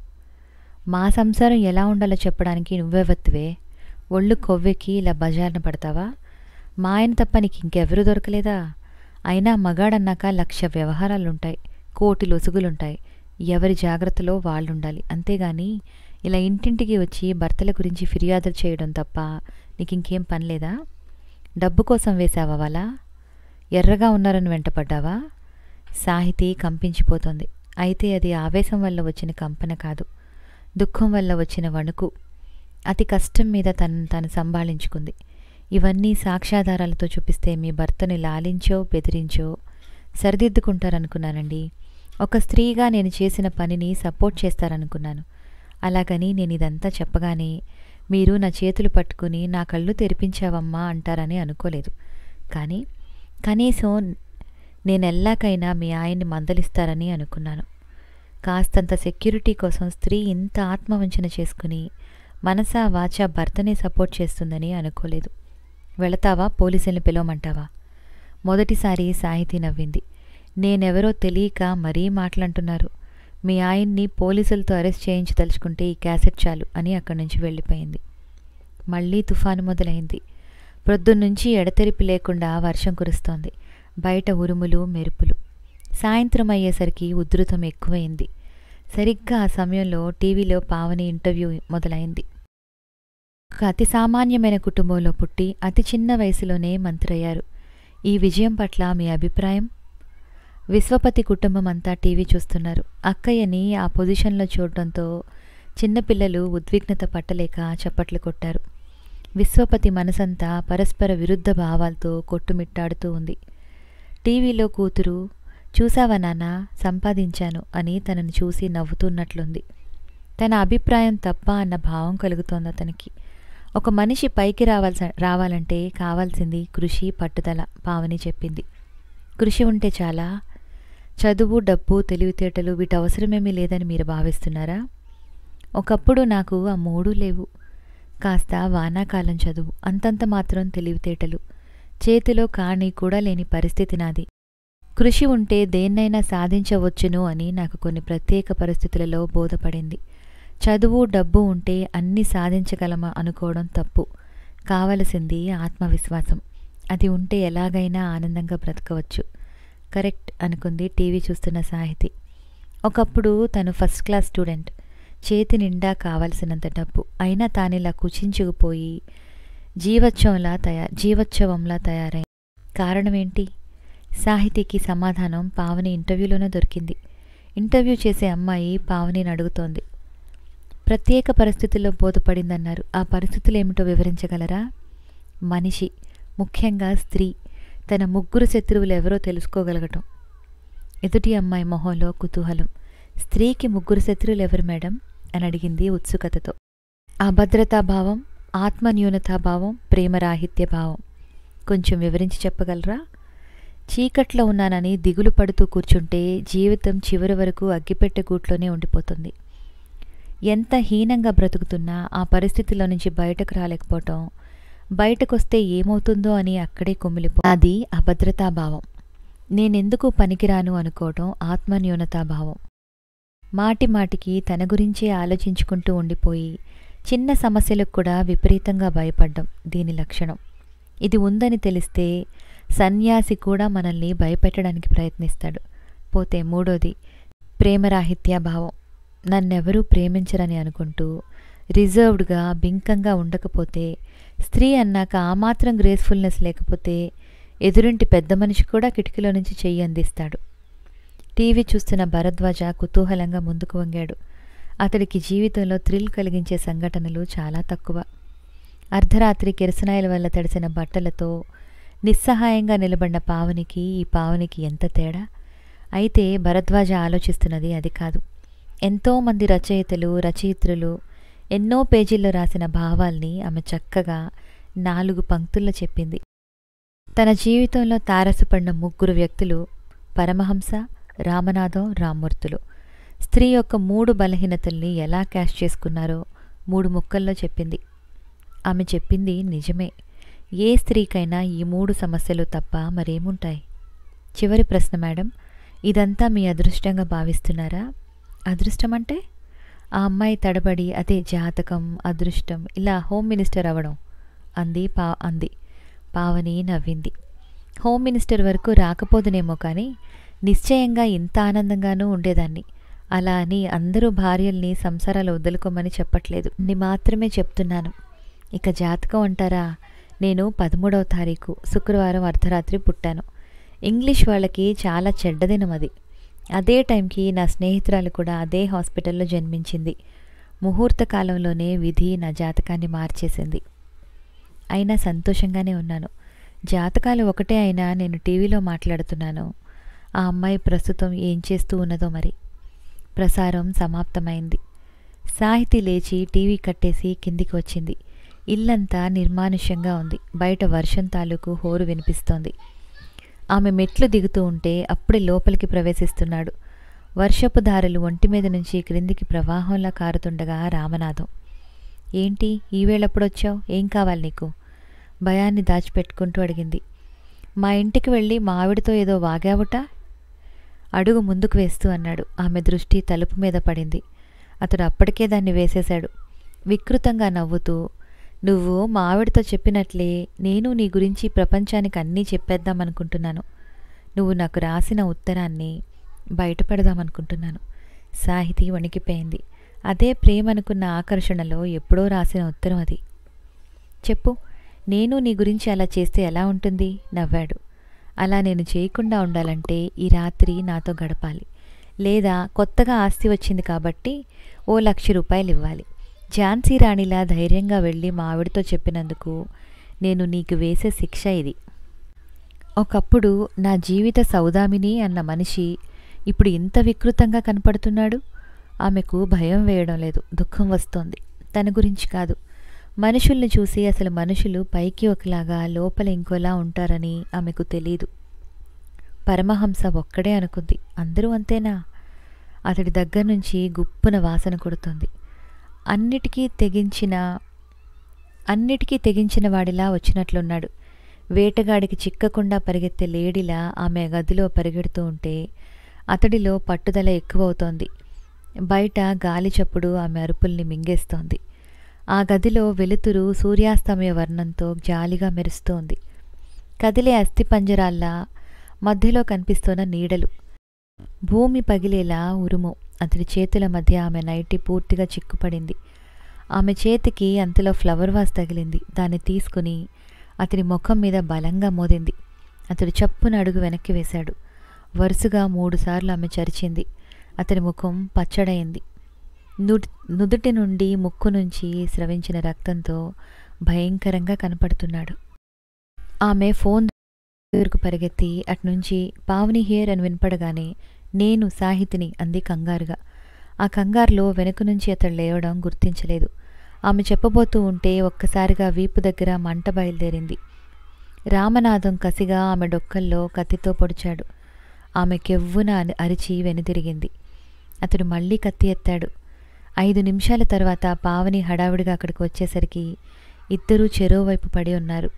మా సంసారం ఎలా ఉండాలో చెప్పడానికి నువ్వెవత్తువే ఒళ్ళు కొవ్వెక్కి ఇలా బజార్న పడతావా మా ఆయన తప్ప నీకు ఇంకెవరూ దొరకలేదా అయినా మగాడన్నాక లక్ష వ్యవహారాలుంటాయి కోటి లొసుగులుంటాయి ఎవరి జాగ్రత్తలో వాళ్ళుండాలి అంతేగాని ఇలా ఇంటింటికి వచ్చి భర్తల గురించి ఫిర్యాదులు చేయడం తప్ప నీకు ఇంకేం పని లేదా డబ్బు కోసం వేశావా వాళ్ళ ఎర్రగా ఉన్నారని వెంటపడ్డావా సాహితీ కంపించిపోతోంది అయితే అది ఆవేశం వల్ల వచ్చిన కంపన కాదు దుఃఖం వల్ల వచ్చిన వణుకు అతి కష్టం మీద తనను తాను సంభాళించుకుంది ఇవన్నీ సాక్ష్యాధారాలతో చూపిస్తే మీ భర్తని లాలించో బెదిరించో సరిదిద్దుకుంటారనుకున్నానండి ఒక స్త్రీగా నేను చేసిన పనిని సపోర్ట్ చేస్తారనుకున్నాను అలాగని నేను ఇదంతా చెప్పగానే మీరు నా చేతులు పట్టుకుని నా కళ్ళు తెరిపించావమ్మా అంటారని అనుకోలేదు కానీ కనీసం నేనెల్లాకైనా మీ ఆయన్ని మందలిస్తారని అనుకున్నాను కాస్తంత సెక్యూరిటీ కోసం స్త్రీ ఇంత ఆత్మవంచన చేసుకుని మనసా వాచా భర్తనే సపోర్ట్ చేస్తుందని అనుకోలేదు వెళతావా పోలీసుల్ని పిలవమంటావా మొదటిసారి సాహితీ నవ్వింది నేనెవరో తెలియక మరీ మాటలంటున్నారు మీ ఆయన్ని పోలీసులతో అరెస్ట్ చేయించి తలుచుకుంటే ఈ క్యాసెట్ చాలు అని అక్కడి నుంచి వెళ్ళిపోయింది మళ్ళీ తుఫాను మొదలైంది ప్రొద్దున్నుంచి ఎడతెరిపి లేకుండా వర్షం కురుస్తోంది బయట ఉరుములు మెరుపులు సాయంత్రం అయ్యేసరికి ఉధృతం ఎక్కువైంది సరిగ్గా ఆ సమయంలో టీవీలో పావని ఇంటర్వ్యూ మొదలైంది ఒక అతి సామాన్యమైన కుటుంబంలో పుట్టి అతి చిన్న వయసులోనే మంత్రయ్యారు ఈ విజయం పట్ల మీ అభిప్రాయం విశ్వపతి కుటుంబం అంతా టీవీ చూస్తున్నారు అక్కయ్యని ఆ పొజిషన్లో చూడడంతో చిన్నపిల్లలు ఉద్విగ్నత పట్టలేక చప్పట్లు కొట్టారు విశ్వపతి మనసంతా పరస్పర విరుద్ధ భావాలతో కొట్టుమిట్టాడుతూ ఉంది టీవీలో కూతురు చూసావా నాన్న సంపాదించాను అని తనను చూసి నవ్వుతున్నట్లుంది తన అభిప్రాయం తప్ప అన్న భావం కలుగుతోంది అతనికి ఒక మనిషి పైకి రావాల్సి రావాలంటే కావాల్సింది కృషి పట్టుదల పావని చెప్పింది కృషి ఉంటే చాలా చదువు డబ్బు తెలివితేటలు వీటి అవసరమేమీ లేదని మీరు భావిస్తున్నారా ఒకప్పుడు నాకు ఆ మూడూ లేవు కాస్త వానాకాలం చదువు అంతంత మాత్రం తెలివితేటలు చేతిలో కాణి కూడా లేని పరిస్థితి నాది కృషి ఉంటే దేన్నైనా సాధించవచ్చును అని నాకు కొన్ని ప్రత్యేక పరిస్థితులలో బోధపడింది చదువు డబ్బు ఉంటే అన్నీ సాధించగలమా అనుకోవడం తప్పు కావలసింది ఆత్మవిశ్వాసం అది ఉంటే ఎలాగైనా ఆనందంగా బ్రతకవచ్చు కరెక్ట్ అనుకుంది టీవీ చూస్తున్న సాహితి ఒకప్పుడు తను ఫస్ట్ క్లాస్ స్టూడెంట్ చేతి నిండా కావలసినంత డబ్బు అయినా తానిలా కుచించుకుపోయి జీవోత్సవంలా తయా జీవోత్సవంలా తయారై కారణమేంటి సాహితీకి సమాధానం పావని ఇంటర్వ్యూలోనే దొరికింది ఇంటర్వ్యూ చేసే అమ్మాయి పావనిని అడుగుతోంది ప్రత్యేక పరిస్థితుల్లో బోధపడిందన్నారు ఆ పరిస్థితులు ఏమిటో వివరించగలరా మనిషి ముఖ్యంగా స్త్రీ తన ముగ్గురు శత్రువులు ఎవరో తెలుసుకోగలగటం ఎదుటి అమ్మాయి మొహంలో కుతూహలం స్త్రీకి ముగ్గురు శత్రువులు ఎవరు మేడం అని అడిగింది ఉత్సుకతతో అభద్రతాభావం ఆత్మన్యూనతాభావం ప్రేమరాహిత్య భావం కొంచెం వివరించి చెప్పగలరా చీకట్లో ఉన్నానని దిగులు పడుతూ కూర్చుంటే జీవితం చివరి వరకు అగ్గిపెట్టె గూట్లోనే ఉండిపోతుంది ఎంత హీనంగా బ్రతుకుతున్నా ఆ పరిస్థితిలో నుంచి బయటకు రాలేకపోవటం బయటకొస్తే ఏమవుతుందో అని అక్కడే కుమిలిపో అది అభద్రతాభావం నేనెందుకు పనికిరాను అనుకోవటం ఆత్మన్యూనతాభావం మాటి మాటికి తన గురించే ఆలోచించుకుంటూ ఉండిపోయి చిన్న సమస్యలకు కూడా విపరీతంగా భయపడ్డం దీని లక్షణం ఇది ఉందని తెలిస్తే సన్యాసి కూడా మనల్ని భయపెట్టడానికి ప్రయత్నిస్తాడు పోతే మూడోది ప్రేమరాహిత్యాభావం నన్నెవరూ ప్రేమించరని అనుకుంటూ రిజర్వ్డ్గా బింకంగా ఉండకపోతే స్త్రీ అన్నాక ఆ మాత్రం గ్రేస్ఫుల్నెస్ లేకపోతే ఎదురింటి పెద్ద మనిషి కూడా కిటికీలో నుంచి చెయ్యి అందిస్తాడు టీవీ చూస్తున్న భరద్వాజ కుతూహలంగా ముందుకు వంగాడు అతడికి జీవితంలో థ్రిల్ కలిగించే సంఘటనలు చాలా తక్కువ అర్ధరాత్రి కిరసనాయిల వల్ల తడిసిన బట్టలతో నిస్సహాయంగా నిలబడిన పావనికి ఈ పావనికి ఎంత తేడా అయితే భరద్వాజ ఆలోచిస్తున్నది అది కాదు ఎంతోమంది రచయితలు రచయిత్రులు ఎన్నో పేజీల్లో రాసిన భావాల్ని ఆమె చక్కగా నాలుగు పంక్తుల్లో చెప్పింది తన జీవితంలో తారసపడిన ముగ్గురు వ్యక్తులు పరమహంస రామనాథం రామ్మూర్తులు స్త్రీ యొక్క మూడు బలహీనతల్ని ఎలా క్యాష్ చేసుకున్నారో మూడు ముక్కల్లో చెప్పింది ఆమె చెప్పింది నిజమే ఏ స్త్రీకైనా ఈ మూడు సమస్యలు తప్ప మరేముంటాయి చివరి ప్రశ్న మేడం ఇదంతా మీ అదృష్టంగా భావిస్తున్నారా అదృష్టం అంటే ఆ అమ్మాయి తడబడి అదే జాతకం అదృష్టం ఇలా హోమ్ మినిస్టర్ అవ్వడం అంది పా అంది పావని నవ్వింది హోమ్ మినిస్టర్ వరకు రాకపోదునేమో కానీ నిశ్చయంగా ఇంత ఆనందంగానూ ఉండేదాన్ని అలా అని అందరూ భార్యల్ని సంసారాలు వదులుకోమని చెప్పట్లేదు ని మాత్రమే చెప్తున్నాను ఇక జాతకం అంటారా నేను పదమూడవ తారీఖు శుక్రవారం అర్ధరాత్రి పుట్టాను ఇంగ్లీష్ వాళ్ళకి చాలా చెడ్డదినం అది అదే టైంకి నా స్నేహితురాలు కూడా అదే హాస్పిటల్లో జన్మించింది ముహూర్త కాలంలోనే విధి నా జాతకాన్ని మార్చేసింది అయినా సంతోషంగానే ఉన్నాను జాతకాలు ఒకటే అయినా నేను టీవీలో మాట్లాడుతున్నాను ఆ అమ్మాయి ప్రస్తుతం ఏం చేస్తూ ఉన్నదో మరి ప్రసారం సమాప్తమైంది సాహితీ లేచి టీవీ కట్టేసి కిందికి వచ్చింది ఇల్లంతా నిర్మానుష్యంగా ఉంది బయట వర్షం తాలూకు హోరు వినిపిస్తోంది ఆమె మెట్లు దిగుతూ ఉంటే అప్పుడే లోపలికి ప్రవేశిస్తున్నాడు వర్షపు దారులు ఒంటి మీద నుంచి క్రిందికి ప్రవాహంలా కారుతుండగా రామనాథం ఏంటి ఈవేళెప్పుడొచ్చావు ఏం కావాలి నీకు భయాన్ని దాచిపెట్టుకుంటూ అడిగింది మా ఇంటికి వెళ్ళి మా ఆవిడతో ఏదో వాగావుట అడుగు ముందుకు వేస్తూ అన్నాడు ఆమె దృష్టి తలుపు మీద పడింది అతడు అప్పటికే దాన్ని వేసేశాడు వికృతంగా నవ్వుతూ నువ్వు మా ఆవిడతో చెప్పినట్లే నేను నీ గురించి ప్రపంచానికి అన్నీ చెప్పేద్దామనుకుంటున్నాను నువ్వు నాకు రాసిన ఉత్తరాన్ని బయటపెడదామనుకుంటున్నాను సాహితీ వణికిపోయింది అదే ప్రేమనుకున్న ఆకర్షణలో ఎప్పుడో రాసిన ఉత్తరం అది చెప్పు నేను నీ గురించి అలా చేస్తే ఎలా ఉంటుంది నవ్వాడు అలా నేను చేయకుండా ఉండాలంటే ఈ రాత్రి నాతో గడపాలి లేదా కొత్తగా ఆస్తి వచ్చింది కాబట్టి ఓ లక్ష రూపాయలు ఇవ్వాలి ఝాన్సీ రాణిలా ధైర్యంగా వెళ్ళి మా ఆవిడతో చెప్పినందుకు నేను నీకు వేసే శిక్ష ఇది ఒకప్పుడు నా జీవిత సౌదామిని అన్న మనిషి ఇప్పుడు ఇంత వికృతంగా కనపడుతున్నాడు ఆమెకు భయం వేయడం లేదు దుఃఖం వస్తోంది తన గురించి కాదు మనుషుల్ని చూసి అసలు మనుషులు పైకి ఒకలాగా లోపల ఇంకోలా ఉంటారని ఆమెకు తెలీదు పరమహంస ఒక్కడే అనుకుంది అందరూ అంతేనా అతడి దగ్గర నుంచి గుప్పున వాసన కొడుతుంది అన్నిటికీ తెగించిన అన్నిటికీ తెగించిన వాడిలా వచ్చినట్లున్నాడు వేటగాడికి చిక్కకుండా పరిగెత్తే లేడిలా ఆమె గదిలో పరిగెడుతూ ఉంటే అతడిలో పట్టుదల ఎక్కువవుతోంది బయట గాలి చప్పుడు ఆమె అరుపుల్ని మింగేస్తోంది ఆ గదిలో వెలుతురు సూర్యాస్తమయ వర్ణంతో జాలిగా మెరుస్తోంది కదిలే అస్థిపంజరాల్లా మధ్యలో కనిపిస్తున్న నీడలు భూమి పగిలేలా ఉరుము అతడి చేతుల మధ్య ఆమె నైటి పూర్తిగా చిక్కుపడింది ఆమె చేతికి అంతలో ఫ్లవర్ వాస్ తగిలింది దాన్ని తీసుకుని అతడి ముఖం మీద బలంగా మోదింది అతడు చప్పున అడుగు వెనక్కి వేశాడు వరుసగా మూడుసార్లు ఆమె చరిచింది అతడి ముఖం పచ్చడైంది నుడి నుదుటి నుండి ముక్కు నుంచి స్రవించిన రక్తంతో భయంకరంగా కనపడుతున్నాడు ఆమె ఫోన్ దగ్గరకు పరిగెత్తి అట్నుంచి పావని హియర్ అని వినపడగానే నేను సాహితిని అంది కంగారుగా ఆ కంగారులో వెనుక నుంచి అతడు లేవడం గుర్తించలేదు ఆమె చెప్పబోతూ ఉంటే ఒక్కసారిగా వీపు దగ్గర మంట బయలుదేరింది రామనాథం కసిగా ఆమె డొక్కల్లో కత్తితో పొడిచాడు ఆమె కెవ్వున అని- అరిచి వెనుదిరిగింది అతడు మళ్ళీ కత్తి ఎత్తాడు ఐదు నిమిషాల తర్వాత పావని హడావిడిగా అక్కడికి వచ్చేసరికి ఇద్దరూ చెరోవైపు పడి ఉన్నారు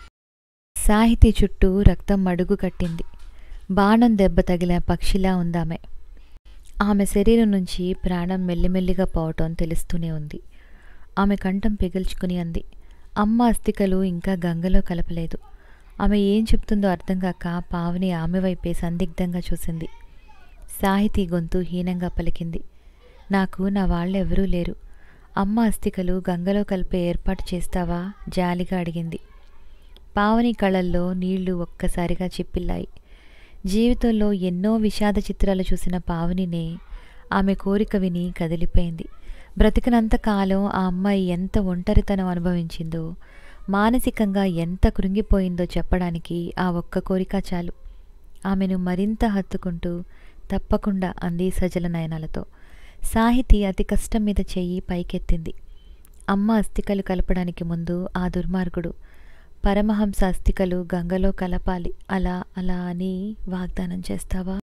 సాహితీ చుట్టూ రక్తం మడుగు కట్టింది బాణం దెబ్బ తగిలిన పక్షిలా ఉందామె ఆమె శరీరం నుంచి ప్రాణం మెల్లిమెల్లిగా పోవటం తెలుస్తూనే ఉంది ఆమె కంఠం పిగిల్చుకుని అంది అమ్మ అస్థికలు ఇంకా గంగలో కలపలేదు ఆమె ఏం చెప్తుందో అర్థం కాక పావని ఆమె వైపే సందిగ్ధంగా చూసింది సాహితీ గొంతు హీనంగా పలికింది నాకు నా వాళ్ళెవరూ లేరు అమ్మ అస్థికలు గంగలో కలిపే ఏర్పాటు చేస్తావా జాలిగా అడిగింది పావని కళల్లో నీళ్లు ఒక్కసారిగా చిప్పిల్లాయి జీవితంలో ఎన్నో విషాద చిత్రాలు చూసిన పావనినే ఆమె కోరిక విని కదిలిపోయింది బ్రతికినంత కాలం ఆ అమ్మాయి ఎంత ఒంటరితనం అనుభవించిందో మానసికంగా ఎంత కృంగిపోయిందో చెప్పడానికి ఆ ఒక్క కోరిక చాలు ఆమెను మరింత హత్తుకుంటూ తప్పకుండా అంది సజల నయనాలతో సాహితి అతి కష్టం మీద చెయ్యి పైకెత్తింది అమ్మ అస్థికలు కలపడానికి ముందు ఆ దుర్మార్గుడు పరమహంస అస్థికలు గంగలో కలపాలి అలా అలా అని వాగ్దానం చేస్తావా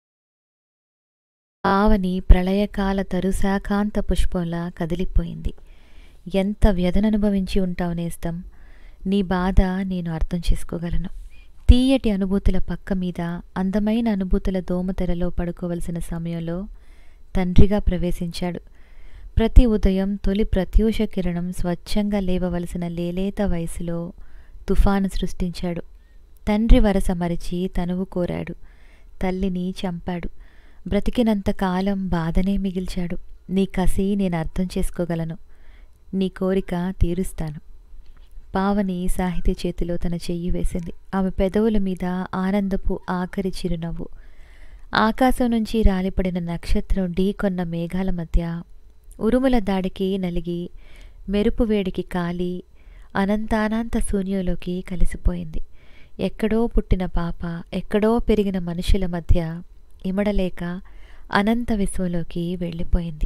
ఆవని ప్రళయకాల తరుశాఖాంత పుష్పంలా కదిలిపోయింది ఎంత వ్యధననుభవించి ఉంటావు నేస్తం నీ బాధ నేను అర్థం చేసుకోగలను తీయటి అనుభూతుల పక్క మీద అందమైన అనుభూతుల దోమతెరలో పడుకోవలసిన సమయంలో తండ్రిగా ప్రవేశించాడు ప్రతి ఉదయం తొలి ప్రత్యూష కిరణం స్వచ్ఛంగా లేవవలసిన లేలేత వయసులో తుఫాను సృష్టించాడు తండ్రి వరస మరిచి తనువు కోరాడు తల్లిని చంపాడు బ్రతికినంత కాలం బాధనే మిగిల్చాడు నీ కసి నేను అర్థం చేసుకోగలను నీ కోరిక తీరుస్తాను పావని సాహితీ చేతిలో తన చెయ్యి వేసింది ఆమె పెదవుల మీద ఆనందపు ఆఖరి చిరునవ్వు ఆకాశం నుంచి రాలిపడిన నక్షత్రం ఢీకొన్న మేఘాల మధ్య ఉరుముల దాడికి నలిగి మెరుపు వేడికి కాలి అనంతానంత శూన్యంలోకి కలిసిపోయింది ఎక్కడో పుట్టిన పాప ఎక్కడో పెరిగిన మనుషుల మధ్య ఇమడలేక అనంత విశ్వంలోకి వెళ్ళిపోయింది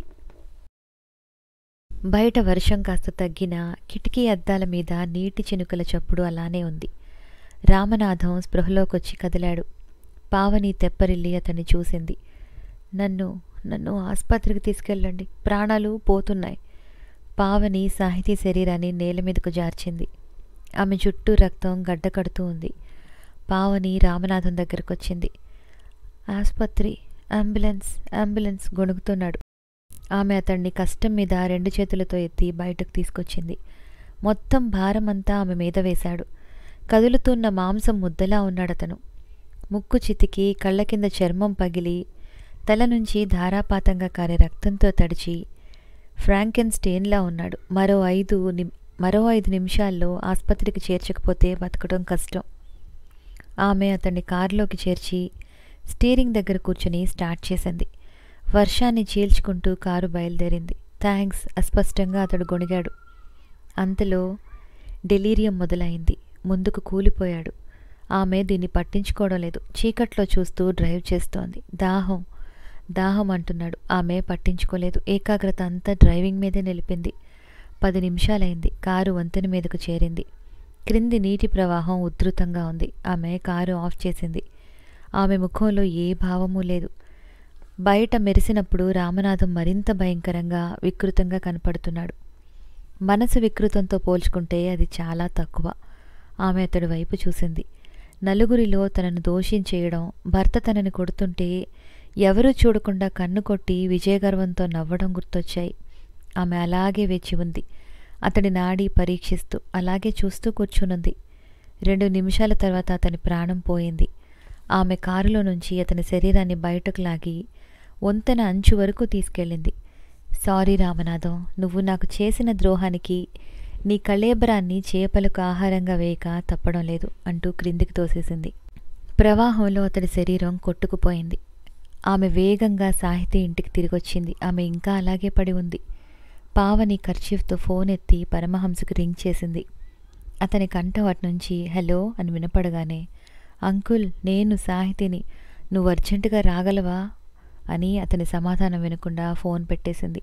బయట వర్షం కాస్త తగ్గినా కిటికీ అద్దాల మీద నీటి చినుకల చప్పుడు అలానే ఉంది రామనాథం స్పృహలోకొచ్చి కదిలాడు పావని తెప్పరిల్లి అతన్ని చూసింది నన్ను నన్ను ఆసుపత్రికి తీసుకెళ్ళండి ప్రాణాలు పోతున్నాయి పావని సాహితీ శరీరాన్ని నేల మీదకు జార్చింది ఆమె చుట్టూ రక్తం గడ్డకడుతూ ఉంది పావని రామనాథం దగ్గరకొచ్చింది ఆసుపత్రి అంబులెన్స్ అంబులెన్స్ గొణుగుతున్నాడు ఆమె అతన్ని కష్టం మీద రెండు చేతులతో ఎత్తి బయటకు తీసుకొచ్చింది మొత్తం భారమంతా ఆమె మీద వేశాడు కదులుతున్న మాంసం ముద్దలా ఉన్నాడతను ముక్కు చితికి కళ్ళ కింద చర్మం పగిలి తల నుంచి ధారాపాతంగా కారే రక్తంతో తడిచి ఫ్రాంకెన్ స్టేన్లా ఉన్నాడు మరో ఐదు నిమ్ మరో ఐదు నిమిషాల్లో ఆసుపత్రికి చేర్చకపోతే బతకడం కష్టం ఆమె అతన్ని కారులోకి చేర్చి స్టీరింగ్ దగ్గర కూర్చుని స్టార్ట్ చేసింది వర్షాన్ని చీల్చుకుంటూ కారు బయలుదేరింది థ్యాంక్స్ అస్పష్టంగా అతడు గొణిగాడు అంతలో డెలీరియం మొదలైంది ముందుకు కూలిపోయాడు ఆమె దీన్ని పట్టించుకోవడం లేదు చీకట్లో చూస్తూ డ్రైవ్ చేస్తోంది దాహం దాహం అంటున్నాడు ఆమె పట్టించుకోలేదు ఏకాగ్రత అంతా డ్రైవింగ్ మీదే నిలిపింది పది నిమిషాలైంది కారు వంతెన మీదకు చేరింది క్రింది నీటి ప్రవాహం ఉధృతంగా ఉంది ఆమె కారు ఆఫ్ చేసింది ఆమె ముఖంలో ఏ భావమూ లేదు బయట మెరిసినప్పుడు రామనాథం మరింత భయంకరంగా వికృతంగా కనపడుతున్నాడు మనసు వికృతంతో పోల్చుకుంటే అది చాలా తక్కువ ఆమె అతడి వైపు చూసింది నలుగురిలో తనను దోషించేయడం భర్త తనని కొడుతుంటే ఎవరూ చూడకుండా కన్ను కొట్టి విజయగర్వంతో నవ్వడం గుర్తొచ్చాయి ఆమె అలాగే వేచి ఉంది అతడి నాడి పరీక్షిస్తూ అలాగే చూస్తూ కూర్చునుంది రెండు నిమిషాల తర్వాత అతని ప్రాణం పోయింది ఆమె కారులో నుంచి అతని శరీరాన్ని బయటకు లాగి వంతెన అంచు వరకు తీసుకెళ్ళింది సారీ రామనాథం నువ్వు నాకు చేసిన ద్రోహానికి నీ కళేబరాన్ని చేపలకు ఆహారంగా వేయక తప్పడం లేదు అంటూ క్రిందికి తోసేసింది ప్రవాహంలో అతడి శరీరం కొట్టుకుపోయింది ఆమె వేగంగా సాహితీ ఇంటికి తిరిగొచ్చింది ఆమె ఇంకా అలాగే పడి ఉంది పావని కర్చీఫ్తో ఫోన్ ఎత్తి పరమహంసకు రింగ్ చేసింది అతని కంఠం నుంచి హలో అని వినపడగానే అంకుల్ నేను సాహితిని నువ్వు అర్జెంటుగా రాగలవా అని అతని సమాధానం వినకుండా ఫోన్ పెట్టేసింది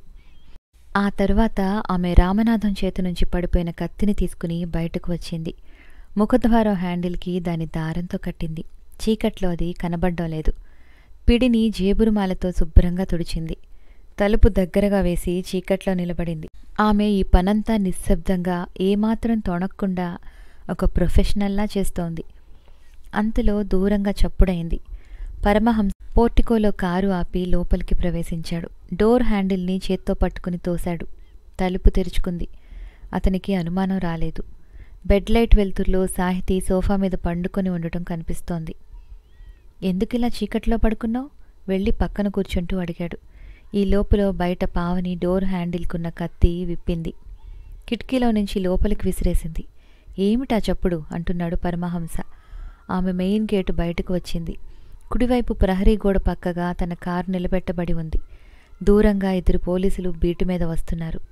ఆ తరువాత ఆమె రామనాథం చేతి నుంచి పడిపోయిన కత్తిని తీసుకుని బయటకు వచ్చింది ముఖద్వారం హ్యాండిల్కి దాని దారంతో కట్టింది చీకట్లో అది కనబడ్డం లేదు పిడిని జేబురుమాలతో శుభ్రంగా తుడిచింది తలుపు దగ్గరగా వేసి చీకట్లో నిలబడింది ఆమె ఈ పనంతా నిశ్శబ్దంగా ఏమాత్రం తొణక్కుండా ఒక ప్రొఫెషనల్లా చేస్తోంది అంతలో దూరంగా చప్పుడైంది పరమహంస పోర్టికోలో కారు ఆపి లోపలికి ప్రవేశించాడు డోర్ హ్యాండిల్ని చేత్తో పట్టుకుని తోశాడు తలుపు తెరుచుకుంది అతనికి అనుమానం రాలేదు బెడ్ లైట్ వెలుతుర్లో సాహితీ సోఫా మీద పండుకొని ఉండటం కనిపిస్తోంది ఎందుకిలా చీకట్లో పడుకున్నావు వెళ్ళి పక్కన కూర్చుంటూ అడిగాడు ఈ లోపల బయట పావని డోర్ హ్యాండిల్కున్న కత్తి విప్పింది కిటికీలో నుంచి లోపలికి విసిరేసింది ఏమిటా చప్పుడు అంటున్నాడు పరమహంస ఆమె మెయిన్ గేటు బయటకు వచ్చింది కుడివైపు ప్రహరీ గోడ పక్కగా తన కారు నిలబెట్టబడి ఉంది దూరంగా ఇద్దరు పోలీసులు బీటు మీద వస్తున్నారు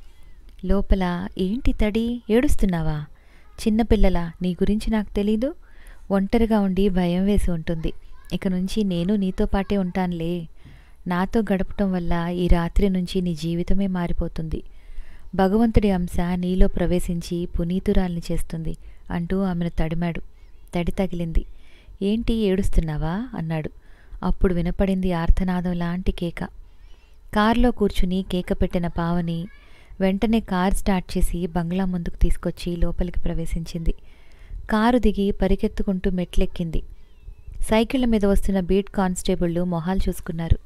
లోపల ఏంటి తడి ఏడుస్తున్నావా చిన్నపిల్లలా నీ గురించి నాకు తెలీదు ఒంటరిగా ఉండి భయం వేసి ఉంటుంది ఇక నుంచి నేను నీతో పాటే ఉంటానులే నాతో గడపటం వల్ల ఈ రాత్రి నుంచి నీ జీవితమే మారిపోతుంది భగవంతుడి అంశ నీలో ప్రవేశించి పునీతురాల్ని చేస్తుంది అంటూ ఆమెను తడిమాడు తడి తగిలింది ఏంటి ఏడుస్తున్నావా అన్నాడు అప్పుడు వినపడింది ఆర్తనాదం లాంటి కేక కారులో కూర్చుని కేక పెట్టిన పావని వెంటనే కార్ స్టార్ట్ చేసి బంగ్లా ముందుకు తీసుకొచ్చి లోపలికి ప్రవేశించింది కారు దిగి పరిగెత్తుకుంటూ మెట్లెక్కింది సైకిళ్ల మీద వస్తున్న బీట్ కానిస్టేబుళ్లు మొహాలు చూసుకున్నారు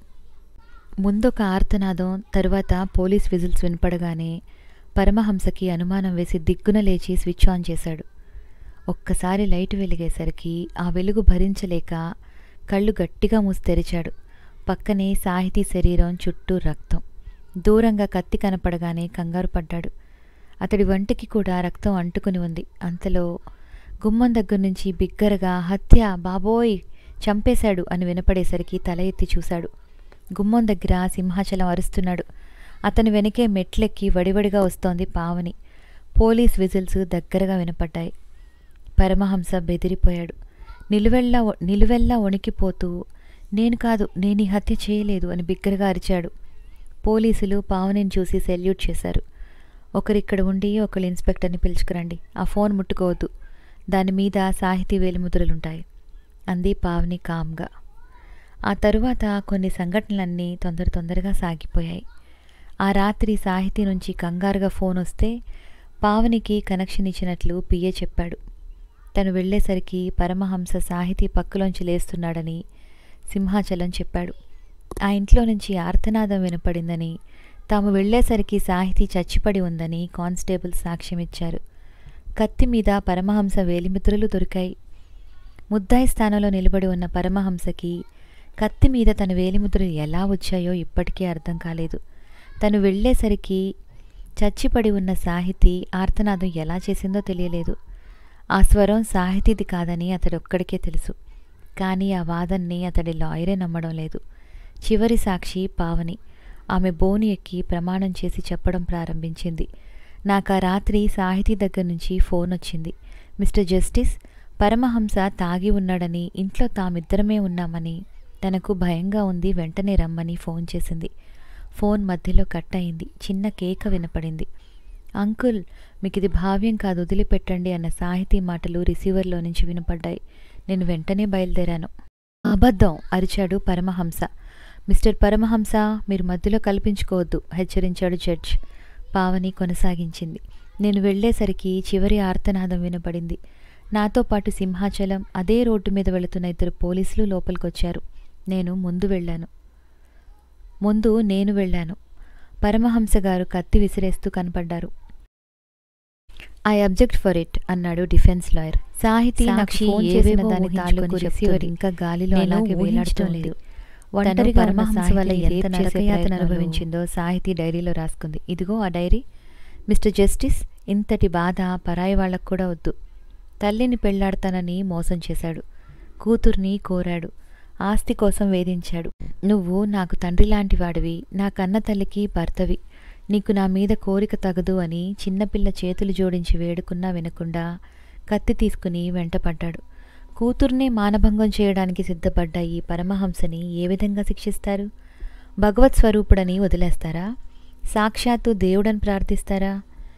ముందొక ఆర్తనాదం తరువాత పోలీస్ విజిల్స్ వినపడగానే పరమహంసకి అనుమానం వేసి దిగ్గున లేచి స్విచ్ ఆన్ చేశాడు ఒక్కసారి లైట్ వెలిగేసరికి ఆ వెలుగు భరించలేక కళ్ళు గట్టిగా మూసి తెరిచాడు పక్కనే సాహితీ శరీరం చుట్టూ రక్తం దూరంగా కత్తి కనపడగానే కంగారు పడ్డాడు అతడి వంటికి కూడా రక్తం అంటుకుని ఉంది అంతలో గుమ్మం దగ్గర నుంచి బిగ్గరగా హత్య బాబోయ్ చంపేశాడు అని వినపడేసరికి తల ఎత్తి చూశాడు గుమ్మం దగ్గర సింహాచలం అరుస్తున్నాడు అతని వెనకే మెట్లెక్కి వడివడిగా వస్తోంది పావని పోలీస్ విజిల్స్ దగ్గరగా వినపడ్డాయి పరమహంస బెదిరిపోయాడు నిలువెల్లా నిలువెల్లా వణికిపోతూ నేను కాదు నేను ఈ హత్య చేయలేదు అని బిగ్గరగా అరిచాడు పోలీసులు పావనిని చూసి సెల్యూట్ చేశారు ఒకరిక్కడ ఉండి ఒకరు ఇన్స్పెక్టర్ని పిలుచుకురండి ఆ ఫోన్ ముట్టుకోవద్దు దాని మీద సాహితీ వేలిముద్రలుంటాయి అంది పావని కామ్గా ఆ తరువాత కొన్ని సంఘటనలన్నీ తొందర తొందరగా సాగిపోయాయి ఆ రాత్రి సాహితీ నుంచి కంగారుగా ఫోన్ వస్తే పావనికి కనెక్షన్ ఇచ్చినట్లు పిఏ చెప్పాడు తను వెళ్లేసరికి పరమహంస సాహితీ పక్కలోంచి లేస్తున్నాడని సింహాచలం చెప్పాడు ఆ ఇంట్లో నుంచి ఆర్తనాదం వినపడిందని తాము వెళ్లేసరికి సాహితీ చచ్చిపడి ఉందని కానిస్టేబుల్ సాక్ష్యమిచ్చారు కత్తి మీద పరమహంస వేలిమిత్రులు దొరికాయి ముద్దాయి స్థానంలో నిలబడి ఉన్న పరమహంసకి కత్తి మీద తన వేలిముద్రలు ఎలా వచ్చాయో ఇప్పటికీ అర్థం కాలేదు తను వెళ్లేసరికి చచ్చిపడి ఉన్న సాహితీ ఆర్తనాదం ఎలా చేసిందో తెలియలేదు ఆ స్వరం సాహితీది కాదని అతడొక్కడికే తెలుసు కానీ ఆ వాదన్ని అతడి లాయరే నమ్మడం లేదు చివరి సాక్షి పావని ఆమె బోని ఎక్కి ప్రమాణం చేసి చెప్పడం ప్రారంభించింది నాకు ఆ రాత్రి సాహితీ దగ్గర నుంచి ఫోన్ వచ్చింది మిస్టర్ జస్టిస్ పరమహంస తాగి ఉన్నాడని ఇంట్లో తామిద్దరమే ఉన్నామని తనకు భయంగా ఉంది వెంటనే రమ్మని ఫోన్ చేసింది ఫోన్ మధ్యలో కట్ అయింది చిన్న కేక వినపడింది అంకుల్ మీకు ఇది భావ్యం కాదు వదిలిపెట్టండి అన్న సాహితీ మాటలు రిసీవర్లో నుంచి వినపడ్డాయి నేను వెంటనే బయలుదేరాను అబద్ధం అరిచాడు పరమహంస మిస్టర్ పరమహంస మీరు మధ్యలో కల్పించుకోవద్దు హెచ్చరించాడు జడ్జ్ పావని కొనసాగించింది నేను వెళ్లేసరికి చివరి ఆర్తనాదం వినపడింది నాతో పాటు సింహాచలం అదే రోడ్డు మీద వెళుతున్న ఇద్దరు పోలీసులు లోపలికొచ్చారు నేను ముందు వెళ్ళాను ముందు నేను వెళ్ళాను పరమహంస గారు కత్తి విసిరేస్తూ కనపడ్డారు ఐ అబ్జెక్ట్ ఫర్ ఇట్ అన్నాడు డిఫెన్స్ లాయర్ సాహితీ నాకు సాక్షి ఫోన్ చేసిన ఏవేవో దాని తాలూకు ఊహించుకొని రిసీవర్ చెప్తుంది. ఇంకా గాలిలో నేను అలాగే ఊహించడం వేలాడుతూ లేదు. లేదు ఒంటరిగా ఉన్న పరమహంస సాహితీ వల్ల ఎంత ఎంత నరకయాతన నరకయాతన అనుభవించిందో సాహితీ డైరీలో రాసుకుంది ఇదిగో ఆ డైరీ మిస్టర్ జస్టిస్ ఇంతటి బాధ పరాయి వాళ్ళకు కూడా వద్దు తల్లిని పెళ్లాడతానని మోసం చేశాడు కూతుర్ని కోరాడు ఆస్తి కోసం వేధించాడు నువ్వు నాకు తండ్రి లాంటి వాడివి నా కన్న తల్లికి భర్తవి నీకు నా మీద కోరిక తగదు అని చిన్నపిల్ల చేతులు జోడించి వేడుకున్నా వినకుండా కత్తి తీసుకుని వెంటపడ్డాడు కూతుర్నే మానభంగం చేయడానికి సిద్ధపడ్డ ఈ పరమహంసని ఏ విధంగా శిక్షిస్తారు భగవత్ స్వరూపుడని వదిలేస్తారా సాక్షాత్తు దేవుడని ప్రార్థిస్తారా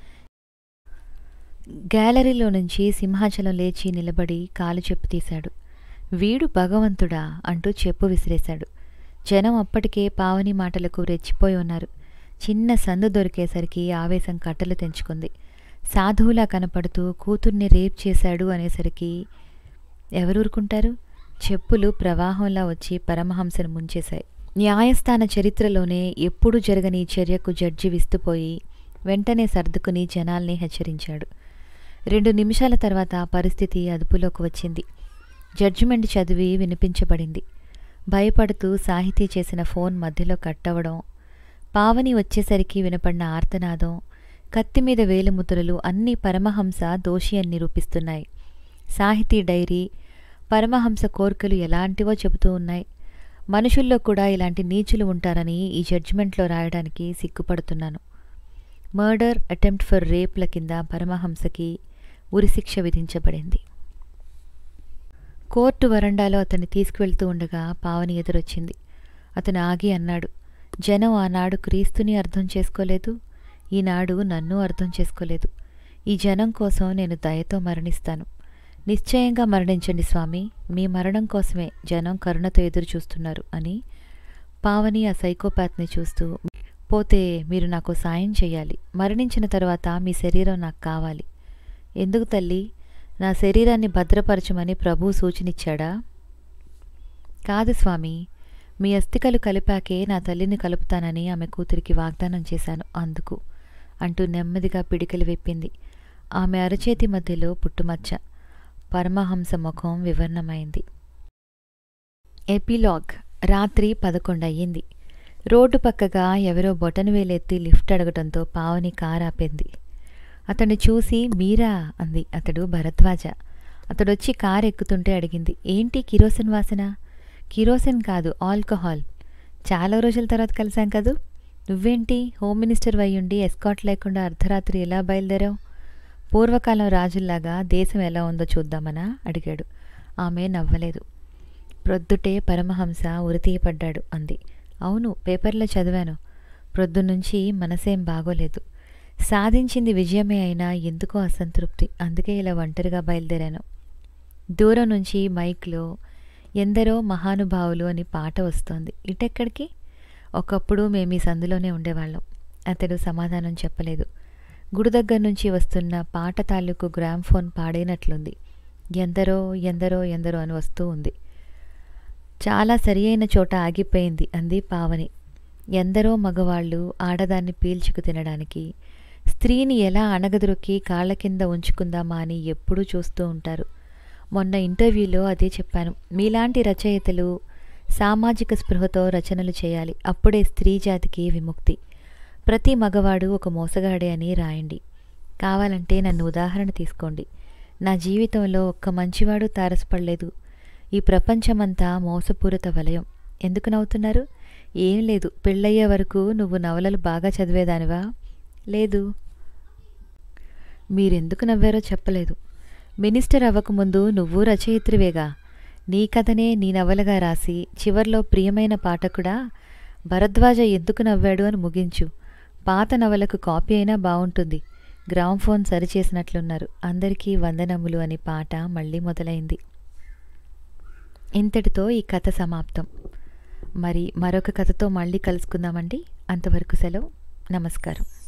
గ్యాలరీలో నుంచి సింహాచలం లేచి నిలబడి కాలు చెప్పు తీశాడు వీడు భగవంతుడా అంటూ చెప్పు విసిరేశాడు జనం అప్పటికే పావని మాటలకు రెచ్చిపోయి ఉన్నారు చిన్న సందు దొరికేసరికి ఆవేశం కట్టలు తెంచుకుంది సాధువులా కనపడుతూ కూతుర్ని రేప్ చేశాడు అనేసరికి ఎవరూరుకుంటారు చెప్పులు ప్రవాహంలా వచ్చి పరమహంసను ముంచేశాయి న్యాయస్థాన చరిత్రలోనే ఎప్పుడూ జరగని ఈ చర్యకు జడ్జి విస్తుపోయి వెంటనే సర్దుకుని జనాల్ని హెచ్చరించాడు రెండు నిమిషాల తర్వాత పరిస్థితి అదుపులోకి వచ్చింది జడ్జిమెంట్ చదివి వినిపించబడింది భయపడుతూ సాహితీ చేసిన ఫోన్ మధ్యలో కట్టవడం పావని వచ్చేసరికి వినపడిన ఆర్తనాదం కత్తి మీద వేలిముద్రలు అన్నీ పరమహంస దోషి అని నిరూపిస్తున్నాయి సాహితీ డైరీ పరమహంస కోర్కెలు ఎలాంటివో చెబుతూ ఉన్నాయి మనుషుల్లో కూడా ఇలాంటి నీచులు ఉంటారని ఈ జడ్జిమెంట్లో రాయడానికి సిగ్గుపడుతున్నాను మర్డర్ అటెంప్ట్ ఫర్ రేప్ల కింద పరమహంసకి ఉరిశిక్ష విధించబడింది కోర్టు వరండాలో అతన్ని తీసుకువెళ్తూ ఉండగా పావని ఎదురొచ్చింది అతను ఆగి అన్నాడు జనం ఆనాడు క్రీస్తుని అర్థం చేసుకోలేదు ఈనాడు నన్ను అర్థం చేసుకోలేదు ఈ జనం కోసం నేను దయతో మరణిస్తాను నిశ్చయంగా మరణించండి స్వామి మీ మరణం కోసమే జనం కరుణతో ఎదురు చూస్తున్నారు అని పావని ఆ సైకోపాత్ని చూస్తూ పోతే మీరు నాకు సాయం చేయాలి మరణించిన తర్వాత మీ శరీరం నాకు కావాలి ఎందుకు తల్లి నా శరీరాన్ని భద్రపరచమని ప్రభువు సూచనిచ్చాడా కాదు స్వామి మీ అస్థికలు కలిపాకే నా తల్లిని కలుపుతానని ఆమె కూతురికి వాగ్దానం చేశాను అందుకు అంటూ నెమ్మదిగా పిడికిలు విప్పింది ఆమె అరచేతి మధ్యలో పుట్టుమచ్చ పరమహంస ముఖం వివర్ణమైంది ఎపిలాగ్ రాత్రి పదకొండు అయ్యింది రోడ్డు పక్కగా ఎవరో బొటను వేలెత్తి లిఫ్ట్ అడగటంతో పావని కారు ఆపింది అతన్ని చూసి మీరా అంది అతడు భరద్వాజ అతడొచ్చి కారు ఎక్కుతుంటే అడిగింది ఏంటి కిరోసిన్ వాసన కిరోసిన్ కాదు ఆల్కహాల్ చాలా రోజుల తర్వాత కలిసాం కదూ నువ్వేంటి హోమ్ మినిస్టర్ అయ్యుండి ఎస్కాట్ లేకుండా అర్ధరాత్రి ఎలా బయలుదేరావు పూర్వకాలం రాజుల్లాగా దేశం ఎలా ఉందో చూద్దామనా అడిగాడు ఆమె నవ్వలేదు ప్రొద్దుటే పరమహంస ఉరితీయపడ్డాడు అంది అవును పేపర్లో చదివాను ప్రొద్దునుంచి మనసేం బాగోలేదు సాధించింది విజయమే అయినా ఎందుకో అసంతృప్తి అందుకే ఇలా ఒంటరిగా బయలుదేరాను దూరం నుంచి మైక్లో ఎందరో మహానుభావులు అని పాట వస్తోంది ఇటెక్కడికి ఒకప్పుడు మేము ఈ సందులోనే ఉండేవాళ్ళం అతడు సమాధానం చెప్పలేదు గుడి దగ్గర నుంచి వస్తున్న పాట తాలూకు గ్రామ్ఫోన్ పాడైనట్లుంది ఎందరో ఎందరో ఎందరో అని వస్తూ ఉంది చాలా సరియైన చోట ఆగిపోయింది అంది పావని ఎందరో మగవాళ్ళు ఆడదాన్ని పీల్చుకు తినడానికి స్త్రీని ఎలా అణగదొరికి కాళ్ళ కింద ఉంచుకుందామా అని ఎప్పుడూ చూస్తూ ఉంటారు మొన్న ఇంటర్వ్యూలో అదే చెప్పాను మీలాంటి రచయితలు సామాజిక స్పృహతో రచనలు చేయాలి అప్పుడే స్త్రీ జాతికి విముక్తి ప్రతి మగవాడు ఒక మోసగాడే అని రాయండి కావాలంటే నన్ను ఉదాహరణ తీసుకోండి నా జీవితంలో ఒక్క మంచివాడు తారసపడలేదు ఈ ప్రపంచమంతా మోసపూరిత వలయం ఎందుకు నవ్వుతున్నారు ఏం లేదు పెళ్ళయ్యే వరకు నువ్వు నవలలు బాగా చదివేదానివా లేదు మీరెందుకు నవ్వారో చెప్పలేదు మినిస్టర్ అవ్వకముందు నువ్వు రచయిత్రివేగా నీ కథనే నీ నవలగా రాసి చివర్లో ప్రియమైన పాఠకుడా భరద్వాజ ఎందుకు నవ్వాడు అని ముగించు పాత నవలకు కాపీ అయినా బావుంటుంది గ్రామ్ఫోన్ సరిచేసినట్లున్నారు అందరికీ వందనములు అని పాట మళ్ళీ మొదలైంది ఇంతటితో ఈ కథ సమాప్తం మరి మరొక కథతో మళ్ళీ కలుసుకుందామండి అంతవరకు సెలవు నమస్కారం